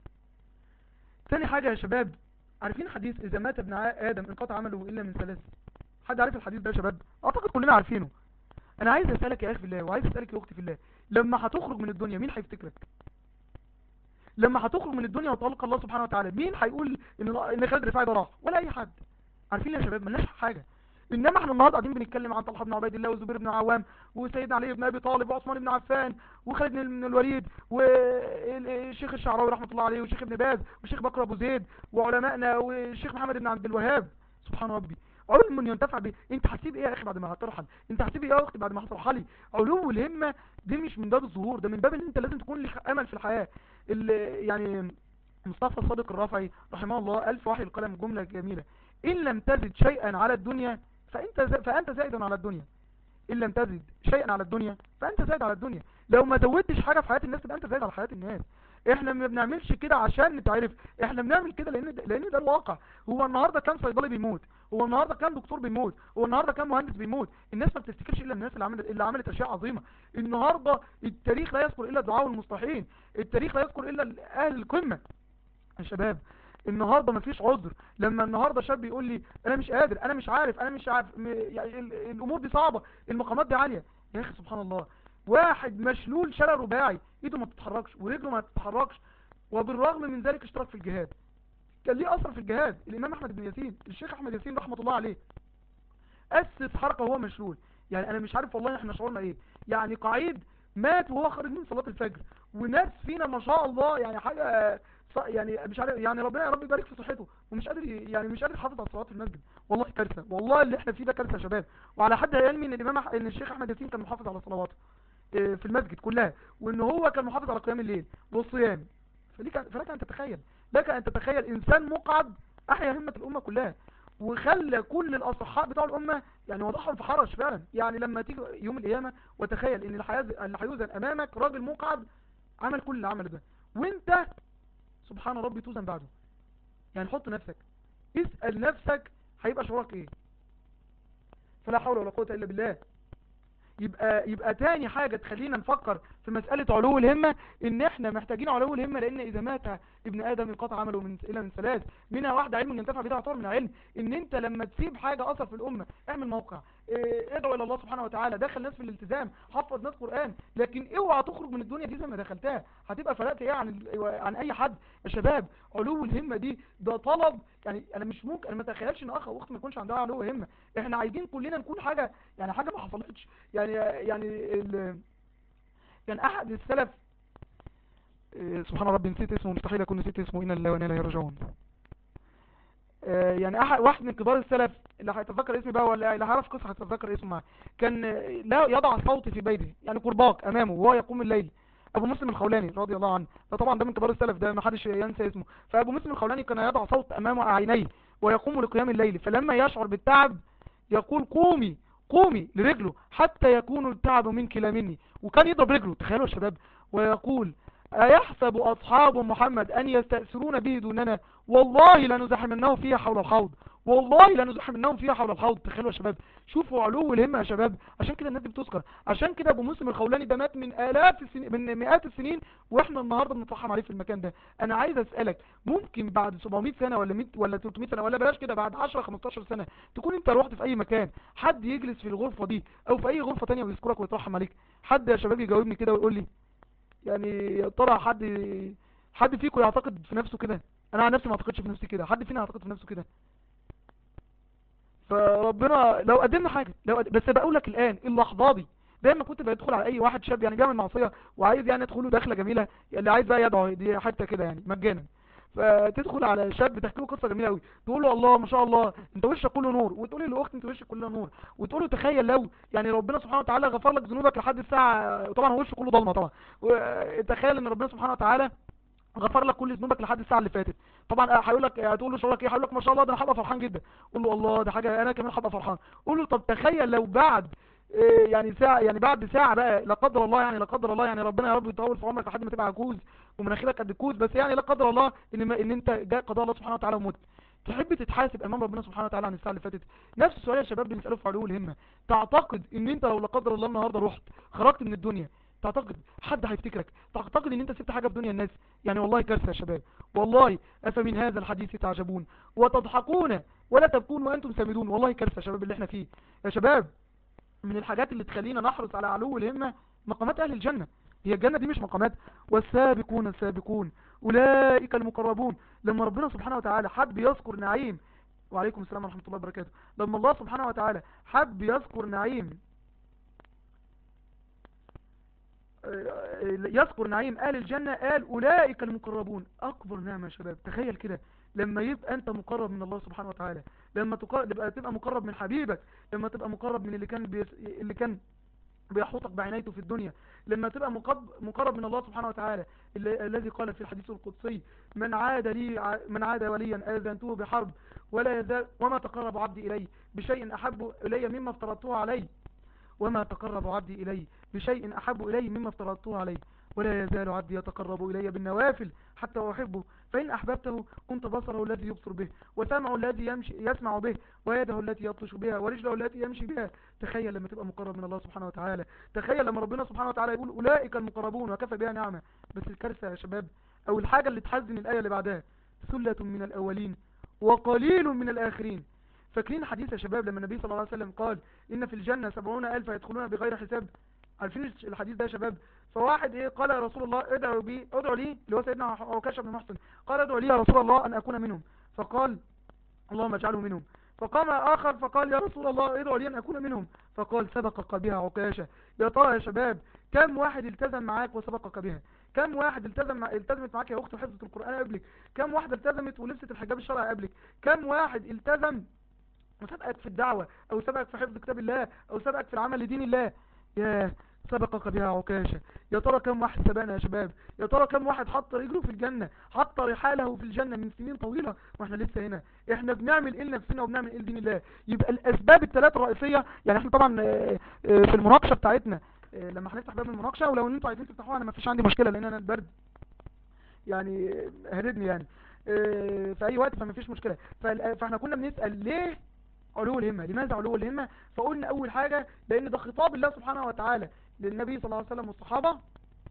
ثاني حاجه يا شباب عارفين حديث اذا مات ابن ادم انقطع عمله الا من ثلاث حد عارف الحديث ده يا شباب اعتقد كلنا عارفينه انا عايز اسالك يا اخي في الله وعايز اسالك يا اختي في الله لما هتخرج من الدنيا مين هيفتكرك لما هتخرج من الدنيا وتلقى الله سبحانه وتعالى مين هيقول ان ان خالد رفاعي ده راح ولا اي حد عارفين يا شباب ملناش حاجه انما احنا النهارده قاعدين بنتكلم عن طلحه بن عبيد الله وزبير بن عوام وسيدنا علي بن ابي طالب وعثمان بن عفان وخالد بن الوليد والشيخ الشعراوي رحمه الله عليه والشيخ ابن باز والشيخ بكر ابو زيد وعلمائنا والشيخ محمد بن عبد الوهاب سبحان ربي علم ينتفع به انت هتسيب ايه يا اخي بعد ما هترحل انت هتسيب ايه يا اختي بعد ما هترحلي علو الهمه دي مش من باب الظهور ده من باب ان انت لازم تكون لك امل في الحياه يعني مصطفى الصادق الرافعي رحمه الله الف وحي القلم جمله جميله ان لم تزد شيئا على الدنيا فانت فانت زائد على الدنيا ان لم تزد شيئا على الدنيا فانت زائد على الدنيا لو ما زودتش حاجه في حياه الناس تبقى انت زائد على حياه الناس احنا ما بنعملش كده عشان نتعرف احنا بنعمل كده لان ده لان ده الواقع هو النهارده كان صيدلي بيموت هو النهارده كان دكتور بيموت هو النهارده كان مهندس بيموت الناس ما بتفتكرش الا الناس اللي عملت اللي عملت اشياء عظيمه النهارده التاريخ لا يذكر الا الدعاء والمصلحين التاريخ لا يذكر الا اهل القمه يا شباب النهاردة مفيش عذر لما النهاردة شاب يقول لي انا مش قادر انا مش عارف انا مش عارف يعني الامور دي صعبة المقامات دي عالية يا اخي سبحان الله واحد مشلول شلل رباعي ايده ما بتتحركش ورجله ما بتتحركش وبالرغم من ذلك اشترك في الجهاد كان ليه اثر في الجهاد الامام احمد بن ياسين الشيخ احمد ياسين رحمة الله عليه اسس حركة وهو مشلول يعني انا مش عارف والله احنا شعورنا ايه يعني قعيد مات وهو خارج من صلاة الفجر وناس فينا ما شاء الله يعني حاجة يعني مش عارف يعني ربنا يا رب يبارك في صحته ومش قادر يعني مش قادر يحافظ على الصلاه في المسجد والله كارثه والله اللي احنا فيه ده كارثه يا شباب وعلى حد علمي ان الامام ان الشيخ احمد ياسين كان محافظ على صلواته في المسجد كلها وان هو كان محافظ على قيام الليل والصيام فليك فلك ان تتخيل لك ان تتخيل انسان مقعد احيا همه الامه كلها وخلى كل الاصحاء بتوع الامه يعني وضعهم في حرج فعلا يعني لما تيجي يوم القيامه وتخيل ان اللي هيوزن امامك راجل مقعد عمل كل اللي عمله ده وانت سبحان ربي توزن بعده يعني حط نفسك اسأل نفسك هيبقى شعورك ايه فلا حول ولا قوة الا بالله يبقى يبقى تاني حاجة تخلينا نفكر في مسألة علو الهمة ان احنا محتاجين علو الهمة لان اذا مات ابن ادم انقطع عمله من الى من ثلاث منها واحدة علم ينتفع بها تعتبر من العلم ان انت لما تسيب حاجة اثر في الامة اعمل موقع اه ادعو الى الله سبحانه وتعالى دخل ناس في الالتزام حفظ ناس قرآن لكن اوعى تخرج من الدنيا دي زي ما دخلتها هتبقى فرقت ايه عن عن اي حد يا شباب علو الهمة دي ده طلب يعني انا مش ممكن انا ما اتخيلش ان اخ او اخت ما يكونش عندها علو همة احنا عايزين كلنا نكون حاجة يعني حاجة ما حصلتش يعني يعني ال... كان احد السلف سبحان ربي نسيت اسمه مستحيل اكون نسيت اسمه ان الله وانا اليه راجعون يعني احد واحد من كبار السلف اللي هيتذكر اسمي بقى ولا اللي هيعرف قصه هيتذكر اسمه معاه كان لا يضع صوت في بيته يعني قرباك امامه وهو يقوم الليل ابو مسلم الخولاني رضي الله عنه ده طبعا ده من كبار السلف ده ما حدش ينسى اسمه فابو مسلم الخولاني كان يضع صوت امام عينيه ويقوم لقيام الليل فلما يشعر بالتعب يقول قومي قومي لرجله حتى يكون التعب منك لا مني وكان يضرب رجله تخيلوا يا شباب ويقول أيحسب أصحاب محمد أن يستأثرون به دوننا والله لنزحمنهم فيها حول الحوض والله لنزحمنهم فيها حول الحوض تخيلوا يا شباب شوفوا علو الهمة يا شباب عشان كده الناس دي بتذكر عشان كده ابو مسلم الخولاني ده مات من آلاف السنين من مئات السنين واحنا النهارده بنترحم عليه في المكان ده انا عايز اسالك ممكن بعد 700 سنه ولا 100 ولا 300 سنه ولا بلاش كده بعد 10 15 سنه تكون انت رحت في اي مكان حد يجلس في الغرفه دي او في اي غرفه ثانيه ويذكرك ويترحم عليك حد يا شباب يجاوبني كده ويقول لي يعني يا ترى حد حد فيكم يعتقد في نفسه كده انا عن نفسي ما اعتقدش في نفسي كده حد فينا يعتقد في نفسه كده فربنا لو قدمنا حاجة لو قدم بس بقول لك الآن اللحظة دي دايما كنت بدخل على اي واحد شاب يعني بيعمل معصية وعايز يعني يدخله دخلة جميلة اللي عايز بقى يدعو دي حتى كده يعني مجانا فتدخل على شاب تحكي له قصه جميله قوي تقول له الله ما شاء الله انت وشك كله نور وتقول له لاخت انت وشك كله نور وتقول له تخيل لو يعني ربنا سبحانه وتعالى غفر لك ذنوبك لحد الساعه طبعا هو وشه كله ضلمه طبعا وتخيل ان ربنا سبحانه وتعالى غفر لك كل ذنوبك لحد الساعه اللي فاتت طبعا هيقول لك هتقول له شعورك ايه هيقول لك ما شاء الله ده انا هبقى فرحان جدا قول له الله ده حاجه انا كمان هبقى فرحان قول له طب تخيل لو بعد إيه يعني ساعة يعني بعد ساعة بقى لا قدر الله يعني لا قدر الله يعني ربنا يا رب يطول في عمرك لحد ما تبقى عجوز ومناخيرك قد الكوز بس يعني لا قدر الله ان ما ان انت جاء قضاء الله سبحانه وتعالى ومت تحب تتحاسب امام ربنا سبحانه وتعالى عن الساعه اللي فاتت نفس السؤال يا شباب بنساله في علو الهمه تعتقد ان انت لو لا قدر الله النهارده رحت خرجت من الدنيا تعتقد حد هيفتكرك تعتقد ان انت سبت حاجه في دنيا الناس يعني والله كارثه يا شباب والله افمن هذا الحديث تعجبون وتضحكون ولا تبكون وانتم سامدون والله كارثه يا شباب اللي احنا فيه يا شباب من الحاجات اللي تخلينا نحرص على علو الهمه مقامات اهل الجنه هي الجنة دي مش مقامات والسابقون السابقون أولئك المقربون لما ربنا سبحانه وتعالى حب يذكر نعيم وعليكم السلام ورحمة الله وبركاته لما الله سبحانه وتعالى حب يذكر نعيم يذكر نعيم آل الجنة قال أولئك المقربون أكبر نعمة يا شباب تخيل كده لما يبقى أنت مقرب من الله سبحانه وتعالى لما تبقى تبقى مقرب من حبيبك لما تبقى مقرب من اللي كان بيس... اللي كان بيحوطك بعنايته في الدنيا لما تبقى مقرب من الله سبحانه وتعالى الذي قال في الحديث القدسي من عاد لي من عاد وليا آذنته بحرب ولا يزال وما تقرب عبدي إلي بشيء أحب إلي مما افترضته عليه وما تقرب عبدي إلي بشيء أحب إلي مما افترضته عليه ولا يزال عبدي يتقرب إلي بالنوافل حتى أحبه فإن أحببته كنت بصره الذي يبصر به وسمعه الذي يمشي يسمع به ويده التي يبطش بها ورجله التي يمشي بها تخيل لما تبقى مقرب من الله سبحانه وتعالى تخيل لما ربنا سبحانه وتعالى يقول أولئك المقربون وكفى بها نعمة بس الكارثة يا شباب أو الحاجة اللي تحزن الآية اللي بعدها ثلة من الأولين وقليل من الآخرين فاكرين حديث يا شباب لما النبي صلى الله عليه وسلم قال إن في الجنة سبعون ألف يدخلون بغير حساب عارفين الحديث ده يا شباب فواحد ايه قال يا رسول الله ادعوا بي ادعوا لي اللي هو سيدنا عكاشة بن محسن قال ادعوا لي يا رسول الله ان اكون منهم فقال اللهم اجعله منهم فقام اخر فقال يا رسول الله ادعوا لي ان اكون منهم فقال سبقك بها عكاشة يا ترى يا شباب كم واحد التزم معاك وسبقك بها كم واحد التزم مع... التزمت معاك يا اخت وحفظت القرآن قبلك كم واحدة التزمت ولبست الحجاب الشرعي قبلك كم واحد التزم وسبقك في الدعوة او سبقك في حفظ كتاب الله او سبقك في العمل لدين الله ياه سبقك بها عكاشة يا ترى كم واحد سبقنا يا شباب يا ترى كم واحد حط رجله في الجنة حط رحاله في الجنة من سنين طويلة واحنا لسه هنا احنا بنعمل ايه لنفسنا وبنعمل ايه لدين الله يبقى الاسباب الثلاث الرئيسية يعني احنا طبعا في المناقشة بتاعتنا لما هنفتح باب المناقشة ولو انتوا عايزين تفتحوها انا ما فيش عندي مشكلة لان انا البرد يعني هردني يعني في اي وقت فما فيش مشكلة فاحنا كنا بنسأل ليه علو الهمة لماذا علو الهمة فقلنا اول حاجة لان ده خطاب الله سبحانه وتعالى للنبي صلى الله عليه وسلم والصحابة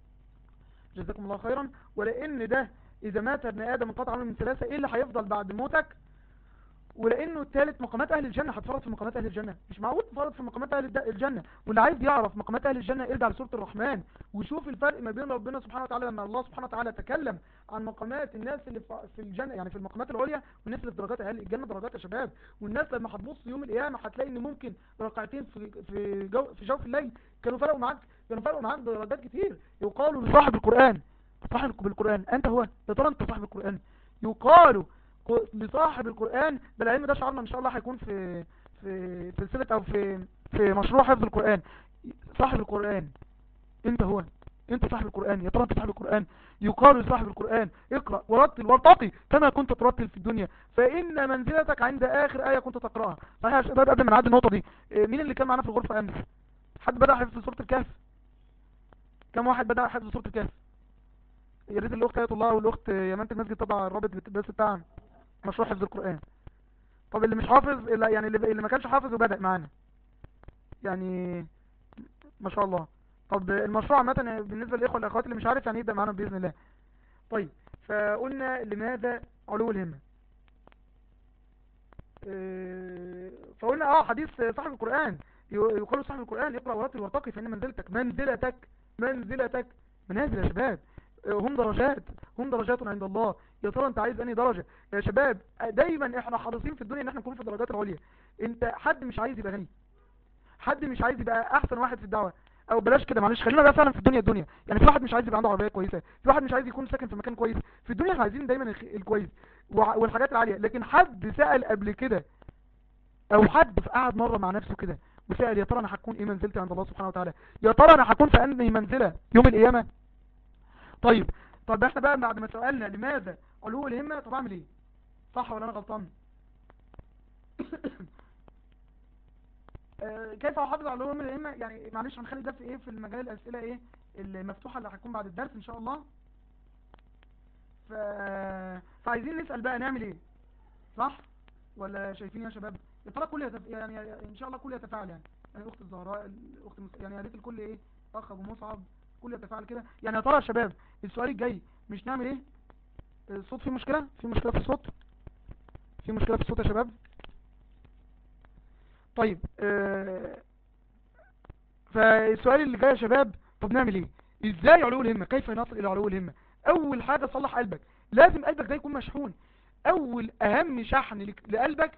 جزاكم الله خيرا ولان ده اذا مات ابن ادم انقطع عمله من ثلاثة ايه اللي هيفضل بعد موتك ولانه الثالث مقامات اهل الجنة هتفرض في مقامات اهل الجنة مش معقول تفرض في مقامات اهل الجنة واللي عايز يعرف مقامات اهل الجنة ارجع لسورة الرحمن ويشوف الفرق ما بين ربنا سبحانه وتعالى لما الله سبحانه وتعالى تكلم عن مقامات الناس اللي في الجنة يعني في المقامات العليا والناس اللي في درجات اهل الجنة درجات يا شباب والناس لما هتبص يوم القيامة هتلاقي ان ممكن ركعتين في في جو في جوف الليل كانوا فرقوا معاك كانوا فرقوا معاك درجات كتير يقالوا لصاحب القرآن صاحب بالقرآن انت هو يا ترى انت صاحب القرآن يقالوا لصاحب القرآن ده العلم ده شعارنا ان شاء الله هيكون في في سلسلة او في في مشروع حفظ القرآن صاحب القرآن انت هو انت صاحب القرآن يا ترى انت صاحب القرآن يقال لصاحب القرآن اقرأ ورتل وارتقي كما كنت ترتل في الدنيا فإن منزلتك عند آخر آية كنت تقرأها صحيح يا شباب قبل ما نعدي النقطة دي مين اللي كان معانا في الغرفة أمس حد بدأ حفظ سورة الكهف كم واحد بدأ حفظ سورة الكهف يا ريت الاخت ايات الله والاخت يمانة المسجد طبعا الرابط بس بتاع مشروع حفظ القرآن طب اللي مش حافظ اللي يعني اللي, اللي ما كانش حافظ وبدأ معانا يعني ما شاء الله طب المشروع عامه بالنسبة للإخوة والأخوات اللي مش عارف يعني يبدأ معانا بإذن الله طيب فقلنا لماذا علو الهمة فقلنا اه حديث صاحب القرآن يقول صاحب القرآن اقرأ ورتل وارتقي فإن منزلتك منزلتك منزلتك منازل يا شباب هم درجات هم درجات عند الله يا ترى انت عايز انهي درجة يا شباب دايما احنا حريصين في الدنيا ان احنا نكون في الدرجات العليا انت حد مش عايز يبقى غني حد مش عايز يبقى احسن واحد في الدعوة او بلاش كده معلش خلينا بقى فعلا في الدنيا الدنيا يعني في واحد مش عايز يبقى عنده عربيه كويسه في واحد مش عايز يكون ساكن في مكان كويس في الدنيا احنا عايزين دايما الكويس والحاجات العاليه لكن حد سأل قبل كده او حد قعد مره مع نفسه كده وسأل يا ترى انا هكون ايه منزلتي عند الله سبحانه وتعالى يا ترى انا هكون في انهي منزله يوم القيامه طيب طب احنا بقى بعد ما سألنا لماذا علو الهمة طب اعمل ايه صح ولا انا غلطان آه، كيف احافظ على العلوم الهمة يعني معلش هنخلي ده في ايه في المجال الاسئلة ايه المفتوحة اللي هتكون بعد الدرس ان شاء الله ف... فعايزين نسأل بقى نعمل ايه صح ولا شايفين يا شباب يا ترى كل يتف... يعني ان شاء الله كل يتفاعل يعني يعني الاخت الزهراء الاخت المس... يعني يا ريت الكل ايه اخ ابو مصعب كل يتفاعل كده يعني يا ترى يا شباب السؤال الجاي مش نعمل ايه الصوت فيه مشكلة في مشكلة في الصوت في مشكلة في الصوت يا شباب طيب آه فالسؤال اللي جاي يا شباب طب نعمل ايه ازاي علو الهمة كيف نصل الى علو الهمة اول حاجة صلح قلبك لازم قلبك ده يكون مشحون اول اهم شحن لك- لقلبك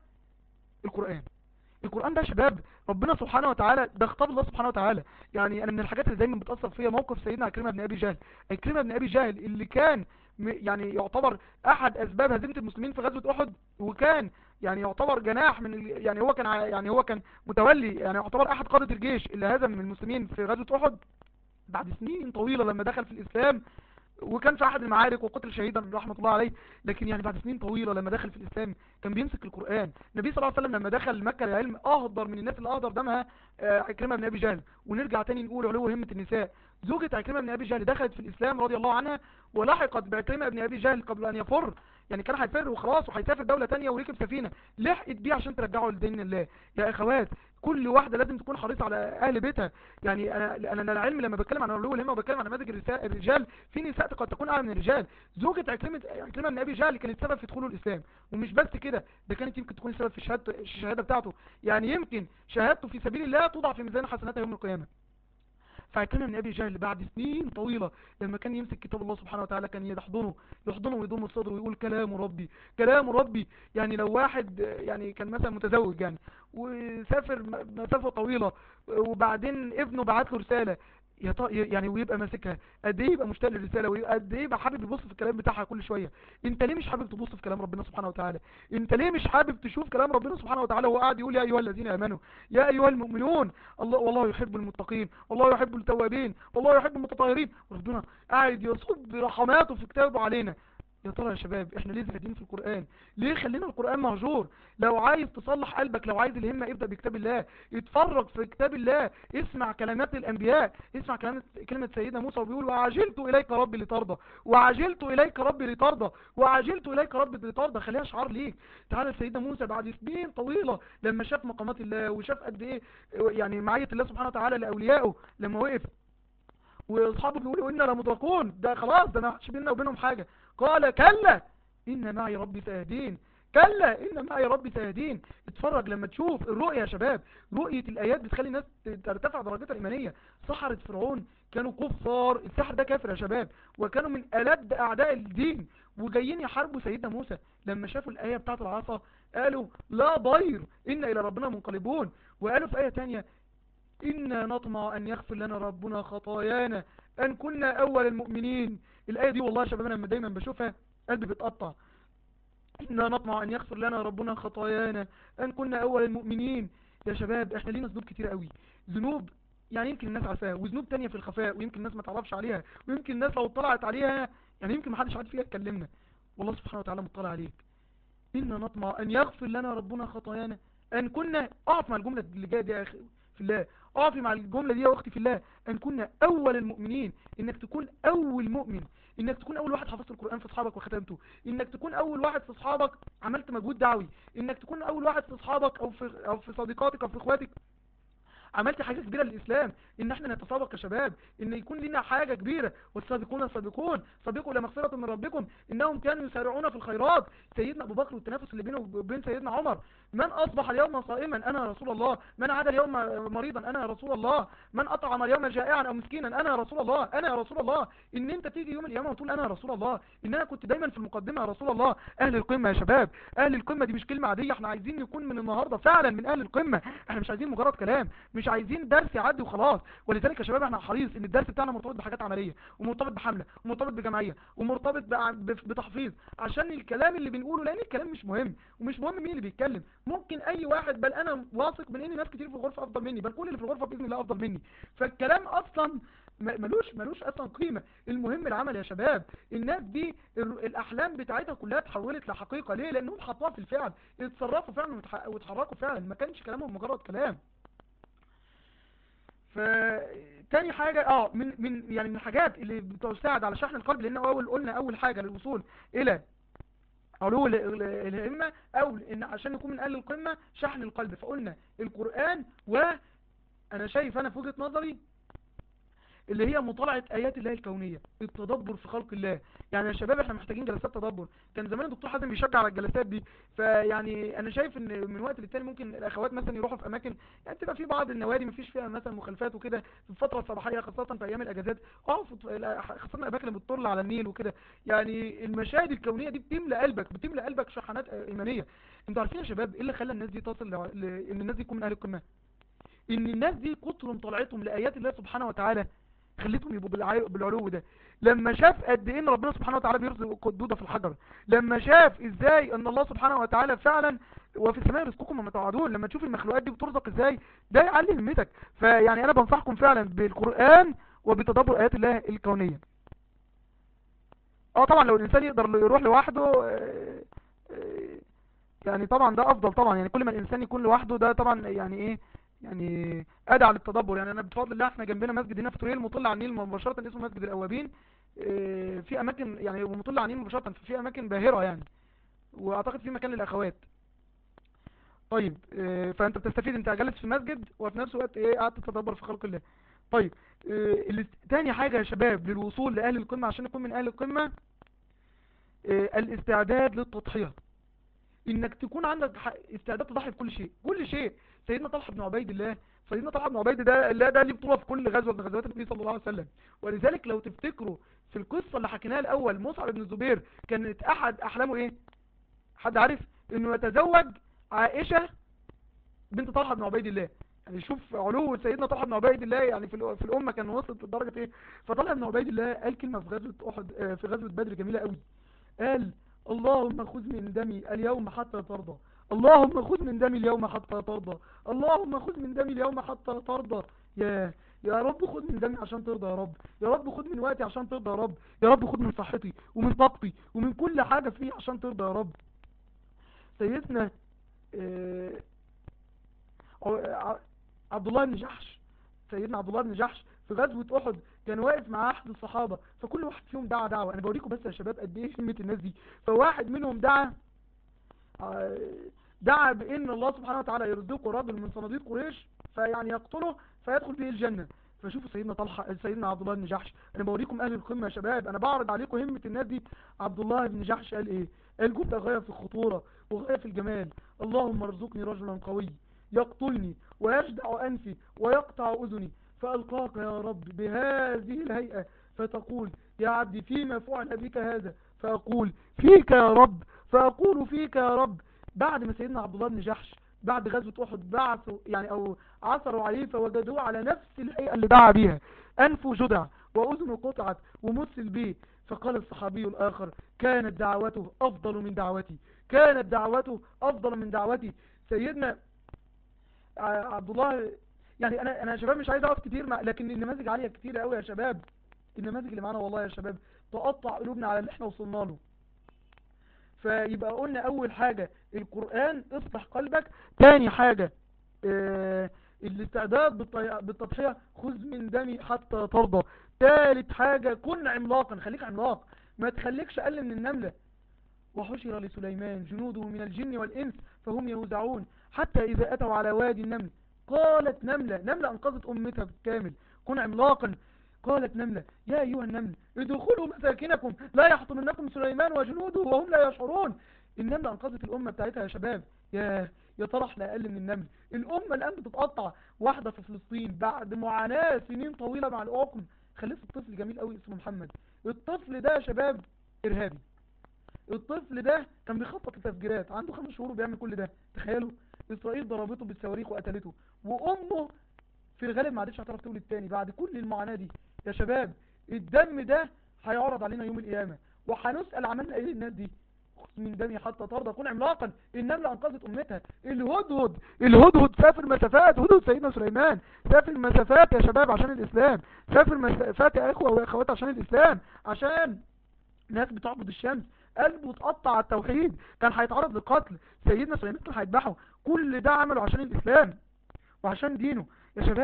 القرآن القرآن ده يا شباب ربنا سبحانه وتعالى ده خطاب الله سبحانه وتعالى يعني انا من الحاجات اللي دايما بتأثر فيا موقف سيدنا عكرمة بن ابي جهل عكرمة بن ابي جهل اللي كان م- يعني يعتبر احد اسباب هزيمة المسلمين في غزوة احد وكان يعني يعتبر جناح من ال... يعني هو كان ع- يعني هو كان متولي يعني يعتبر احد قادة الجيش اللي هزم من المسلمين في غزوة احد بعد سنين طويلة لما دخل في الاسلام وكان في احد المعارك وقتل شهيدا رحمة الله عليه لكن يعني بعد سنين طويلة لما دخل في الاسلام كان بيمسك القرآن النبي صلى الله عليه وسلم لما دخل مكة العلم اهدر من الناس اللي اهدر دمها آه، عكرمة بن ابي جهل ونرجع تاني نقول علو همة النساء زوجة عكرمة بن ابي جهل دخلت في الاسلام رضي الله عنها ولحقت بعكرمة بن ابي جهل قبل ان يفر يعني كان هيفر وخلاص وهيسافر دولة تانية وركب سفينة لحقت بيه عشان ترجعه لدين الله يا اخوات كل واحدة لازم تكون حريصة على اهل بيتها يعني انا انا أنا العلم لما بتكلم عن علو الهمة وبتكلم عن نماذج الرسا- الرجال في نساء قد تكون اعلى من الرجال زوجة عكرمة عكرمة بن ابي جهل كانت سبب في دخوله الاسلام ومش بس كده ده كانت يمكن تكون سبب في شهادته الشهادة بتاعته يعني يمكن شهادته في سبيل الله توضع في ميزان حسناته يوم القيامة فعكرمة بن ابي جهل بعد سنين طويلة لما كان يمسك كتاب الله سبحانه وتعالى كان يحضنه يحضنه ويضم الصدر ويقول كلام ربي كلام ربي يعني لو واحد آه، يعني كان مثلا متزوج يعني وسافر م- مسافة طويلة وبعدين ابنه بعت له رسالة يا طا- يعني ويبقى ماسكها قد ايه يبقى مشتاق للرساله وقد ايه يبقى حابب يبص في الكلام بتاعها كل شويه انت ليه مش حابب تبص في كلام ربنا سبحانه وتعالى انت ليه مش حابب تشوف كلام ربنا سبحانه وتعالى وهو قاعد يقول يا ايها الذين امنوا يا ايها المؤمنون الله والله يحب المتقين والله يحب التوابين والله يحب المتطهرين ربنا قاعد يصب رحماته في كتابه علينا يا ترى يا شباب احنا ليه زاهدين في القرآن ليه خلينا القرآن مهجور لو عايز تصلح قلبك لو عايز الهمة ابدأ بكتاب الله اتفرج في كتاب الله اسمع كلمات الانبياء اسمع كلمة, كلمة سيدنا موسى وبيقول وعجلت اليك ربي لترضى وعجلت اليك ربي لترضى وعجلت اليك ربي لترضى خليها شعار ليك تعالى سيدنا موسى بعد سنين طويلة لما شاف مقامات الله وشاف قد ايه يعني معية الله سبحانه وتعالى لاوليائه لما وقف واصحابه بيقولوا انا لمدركون ده خلاص ده ما حدش بيننا وبينهم حاجة قال كلا ان معي ربي سيهدين كلا ان معي ربي سيهدين اتفرج لما تشوف الرؤية يا شباب رؤية الايات بتخلي الناس ترتفع درجتها الايمانية سحرة فرعون كانوا كفار السحر ده كافر يا شباب وكانوا من ألد اعداء الدين وجايين يحاربوا سيدنا موسى لما شافوا الاية بتاعت العصا قالوا لا ضير ان الى ربنا منقلبون وقالوا في اية تانية إنا نطمع أن يغفر لنا ربنا خطايانا أن كنا أول المؤمنين الآية دي والله يا شباب أنا لما دايما بشوفها قلبي بيتقطع إنا نطمع أن يغفر لنا ربنا خطايانا أن كنا أول المؤمنين يا شباب إحنا لينا ذنوب كتير قوي ذنوب يعني يمكن الناس عارفاها وذنوب تانية في الخفاء ويمكن الناس ما تعرفش عليها ويمكن الناس لو اطلعت عليها يعني يمكن ما حدش عارف فيها يتكلمنا والله سبحانه وتعالى مطلع عليك إنا نطمع أن يغفر لنا ربنا خطايانا أن كنا أقف مع الجملة اللي جاية دي يا أخي في الله اقفي مع الجملة دي يا اختي في الله ان كنا اول المؤمنين انك تكون اول مؤمن انك تكون اول واحد حفظت القرآن في اصحابك وختمته انك تكون اول واحد في اصحابك عملت مجهود دعوي انك تكون اول واحد في اصحابك او في او في صديقاتك او في اخواتك عملت حاجة كبيرة للإسلام إن احنا نتسابق كشباب إن يكون لنا حاجة كبيرة والسابقون السابقون سابقوا إلى مغفرة من ربكم إنهم كانوا يسارعون في الخيرات سيدنا أبو بكر والتنافس اللي بينه وبين سيدنا عمر من أصبح اليوم صائما أنا رسول الله من عاد اليوم مريضا أنا رسول الله من أطعم اليوم جائعا أو مسكينا أنا رسول الله أنا يا رسول الله إن أنت تيجي يوم القيامة وتقول أنا رسول الله إن أنا كنت دايما في المقدمة يا رسول الله أهل القمة يا شباب أهل القمة دي مش كلمة عادية احنا عايزين نكون من النهاردة فعلا من أهل القمة احنا مش عايزين مجرد كلام مش عايزين درس يعدي وخلاص ولذلك يا شباب احنا حريص ان الدرس بتاعنا مرتبط بحاجات عملية ومرتبط بحملة ومرتبط بجمعية ومرتبط بع- بف- بتحفيظ عشان الكلام اللي بنقوله لان الكلام مش مهم ومش مهم مين اللي بيتكلم ممكن اي واحد بل انا واثق من ان ناس كتير في الغرفة افضل مني بل كل اللي في الغرفة باذن الله افضل مني فالكلام اصلا م- ملوش ملوش اصلا قيمة المهم العمل يا شباب الناس دي ال- الاحلام بتاعتها كلها اتحولت لحقيقة ليه لانهم حطوها في الفعل اتصرفوا فعلا وتح- واتحركوا فعلا ما كانش كلامهم مجرد كلام فتاني حاجة اه من من يعني من الحاجات اللي بتساعد على شحن القلب لان اول قلنا اول حاجة للوصول الى علو ال- ال- الهمة او ان عشان نكون من اهل القمة شحن القلب فقلنا القرآن وانا شايف انا في وجهة نظري اللي هي مطالعة آيات الله الكونية التدبر في خلق الله يعني يا شباب احنا محتاجين جلسات تدبر كان زمان الدكتور حازم بيشجع على الجلسات دي فيعني انا شايف ان من وقت للتاني ممكن الاخوات مثلا يروحوا في اماكن يعني تبقى في بعض النوادي مفيش فيها مثلا مخالفات وكده في الفترة الصباحية خاصة في ايام الاجازات اه في- خاصة الاماكن اللي بتطل على النيل وكده يعني المشاهد الكونية دي بتملى قلبك بتملى قلبك شحنات ايمانية انتوا عارفين يا شباب ايه اللي خلى الناس دي تصل لع- ل- ان الناس دي تكون من اهل القمة ان الناس دي كتر مطالعتهم لايات الله سبحانه وتعالى خليتهم يبقوا بالع- بالعلو ده لما شاف قد ايه ان ربنا سبحانه وتعالى بيرزق قدوده في الحجر لما شاف ازاي ان الله سبحانه وتعالى فعلا وفي السماء رزقكم وما توعدون لما تشوف المخلوقات دي بترزق ازاي ده يعلي همتك فيعني انا بنصحكم فعلا بالقرآن وبتدبر ايات الله الكونية اه طبعا لو الانسان يقدر يروح لوحده آه، آه، يعني طبعا ده افضل طبعا يعني كل ما الانسان يكون لوحده ده طبعا يعني ايه يعني ادعى للتدبر يعني انا بفضل الله احنا جنبنا مسجد هنا في توريل مطل على النيل مباشرة اسمه مسجد الاوابين آه، في اماكن يعني مطل على النيل مباشرة في اماكن باهرة يعني واعتقد في مكان للاخوات طيب آه، فانت بتستفيد انت جالس في مسجد وفي نفس الوقت ايه قاعد تتدبر في خلق الله طيب آه، اللي- تاني حاجة يا شباب للوصول لأهل القمة عشان نكون من أهل القمة آه، الاستعداد للتضحية انك تكون عندك ح- استعداد تضحي بكل شيء كل شيء سيدنا طلحة بن عبيد الله سيدنا طلحة بن عبيد ده لا ده ليه بطولة في كل غزوة من غزوات النبي صلى الله عليه وسلم ولذلك لو تفتكروا في القصة اللي حكيناها الأول مصعب بن الزبير كانت أحد أحلامه إيه حد عارف إنه يتزوج عائشة بنت طلحة بن عبيد الله يعني شوف علو سيدنا طلحة بن عبيد الله يعني في الأ- في الأمة كان وصلت لدرجة إيه فطلحة بن عبيد الله قال كلمة في غزوة أحد آه، في غزوة بدر جميلة قوي قال اللهم خذ من دمي اليوم حتى ترضى اللهم خذ من دمي اليوم حتى ترضى اللهم خذ من دمي اليوم حتى ترضى يا يا رب خذ من دمي عشان ترضى يا رب يا رب خذ من وقتي عشان ترضى يا رب يا رب خذ من صحتي ومن طاقتي ومن كل حاجة فيه عشان ترضى يا رب سيدنا آه، ع- عبد الله بن جحش سيدنا عبد الله بن جحش في غزوة أحد كان واقف مع أحد الصحابة فكل واحد فيهم دعا دعوة أنا بوريكم بس يا شباب قد إيه همة الناس دي فواحد منهم دعا آه، دعا بأن الله سبحانه وتعالى يرزقه رجل من صناديق قريش فيعني يقتله فيدخل به الجنة فشوفوا سيدنا طلحة سيدنا عبد الله بن جحش انا بوريكم اهل القمة يا شباب انا بعرض عليكم همة الناس دي عبد الله بن جحش قال ايه قال جملة غاية في الخطورة وغاية في الجمال اللهم ارزقني رجلا قوي يقتلني ويجدع انفي ويقطع اذني فالقاك يا رب بهذه الهيئة فتقول يا عبدي فيما فعل بك هذا فاقول فيك يا رب فاقول فيك يا رب بعد ما سيدنا عبد الله بن جحش بعد غزوة احد بعثوا يعني او عثروا عليه فوجدوه على نفس الهيئة اللي دعا بيها انفه جدع واذنه قطعت ومثل به فقال الصحابي الاخر كانت دعوته افضل من دعوتي كانت دعوته افضل من دعوتي سيدنا ع- عبد الله يعني انا انا يا شباب مش عايز اقف كتير مع لكن النماذج عاليه كتير قوي يا شباب النماذج اللي معانا والله يا شباب تقطع قلوبنا على اللي احنا وصلنا له فيبقى قلنا اول حاجة القرآن اصلح قلبك تاني حاجة اه الاستعداد بالطي- بالتضحية خذ من دمي حتى ترضى تالت حاجة كن عملاقا خليك عملاق ما تخليكش اقل من النملة وحشر لسليمان جنوده من الجن والإنس فهم يوزعون حتى إذا أتوا على وادي النمل قالت نملة نملة أنقذت أمتها بالكامل كن عملاقا قالت نملة يا أيها النمل ادخلوا مساكنكم لا يحطمنكم سليمان وجنوده وهم لا يشعرون النملة أنقذت الأمة بتاعتها يا شباب يا يا ترى احنا أقل من النمل الأمة الآن بتتقطع واحدة في فلسطين بعد معاناة سنين طويلة مع الأوقم خلصت الطفل جميل قوي اسمه محمد الطفل ده يا شباب إرهابي الطفل ده كان بيخطط لتفجيرات عنده خمس شهور وبيعمل كل ده تخيلوا اسرائيل ضربته بالصواريخ وقتلته وامه في الغالب ما عادتش هتعرف تولد تاني بعد كل المعاناة دي يا شباب الدم ده هيعرض علينا يوم القيامة وهنسأل عملنا ايه للناس دي خذ من دمي حتى ترضى كن عملاقا النملة انقذت امتها الهدهد الهدهد سافر مسافات هدهد سيدنا سليمان سافر مسافات يا شباب عشان الاسلام سافر مسافات يا اخوة واخوات عشان الاسلام عشان ناس بتعبد الشمس قلبه اتقطع على التوحيد كان هيتعرض للقتل سيدنا سليمان كان هيذبحه كل ده عمله عشان الاسلام وعشان دينه يا شباب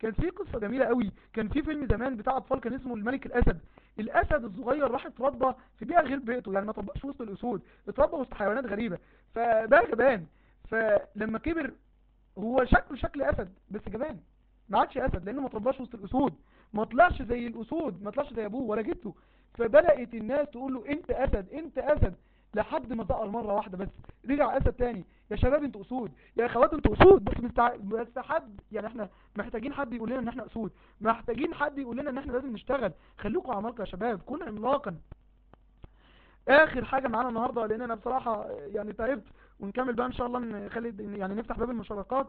كان في قصة جميلة قوي كان في فيلم زمان بتاع اطفال كان اسمه الملك الاسد الاسد الصغير راح اتربى في بيئة غير بيئته يعني ما اترباش وسط الاسود اتربى وسط حيوانات غريبة فبقى جبان فلما كبر هو شكله شكل اسد بس جبان ما عادش اسد لانه ما اترباش وسط الاسود ما طلعش زي الاسود ما طلعش زي ابوه ولا جده فبدأت الناس تقول له انت اسد انت اسد لحد ما ظهر مرة واحدة بس رجع اسد تاني يا شباب انتوا اسود يا اخوات انتوا اسود بس مستع... بس حد يعني احنا محتاجين حد يقول لنا ان احنا اسود محتاجين حد يقول لنا ان احنا لازم نشتغل خليكم عمالقه يا شباب كن عملاقا اخر حاجة معانا النهاردة لان انا بصراحة يعني تعبت ونكمل بقى ان شاء الله نخلي يعني نفتح باب المشاركات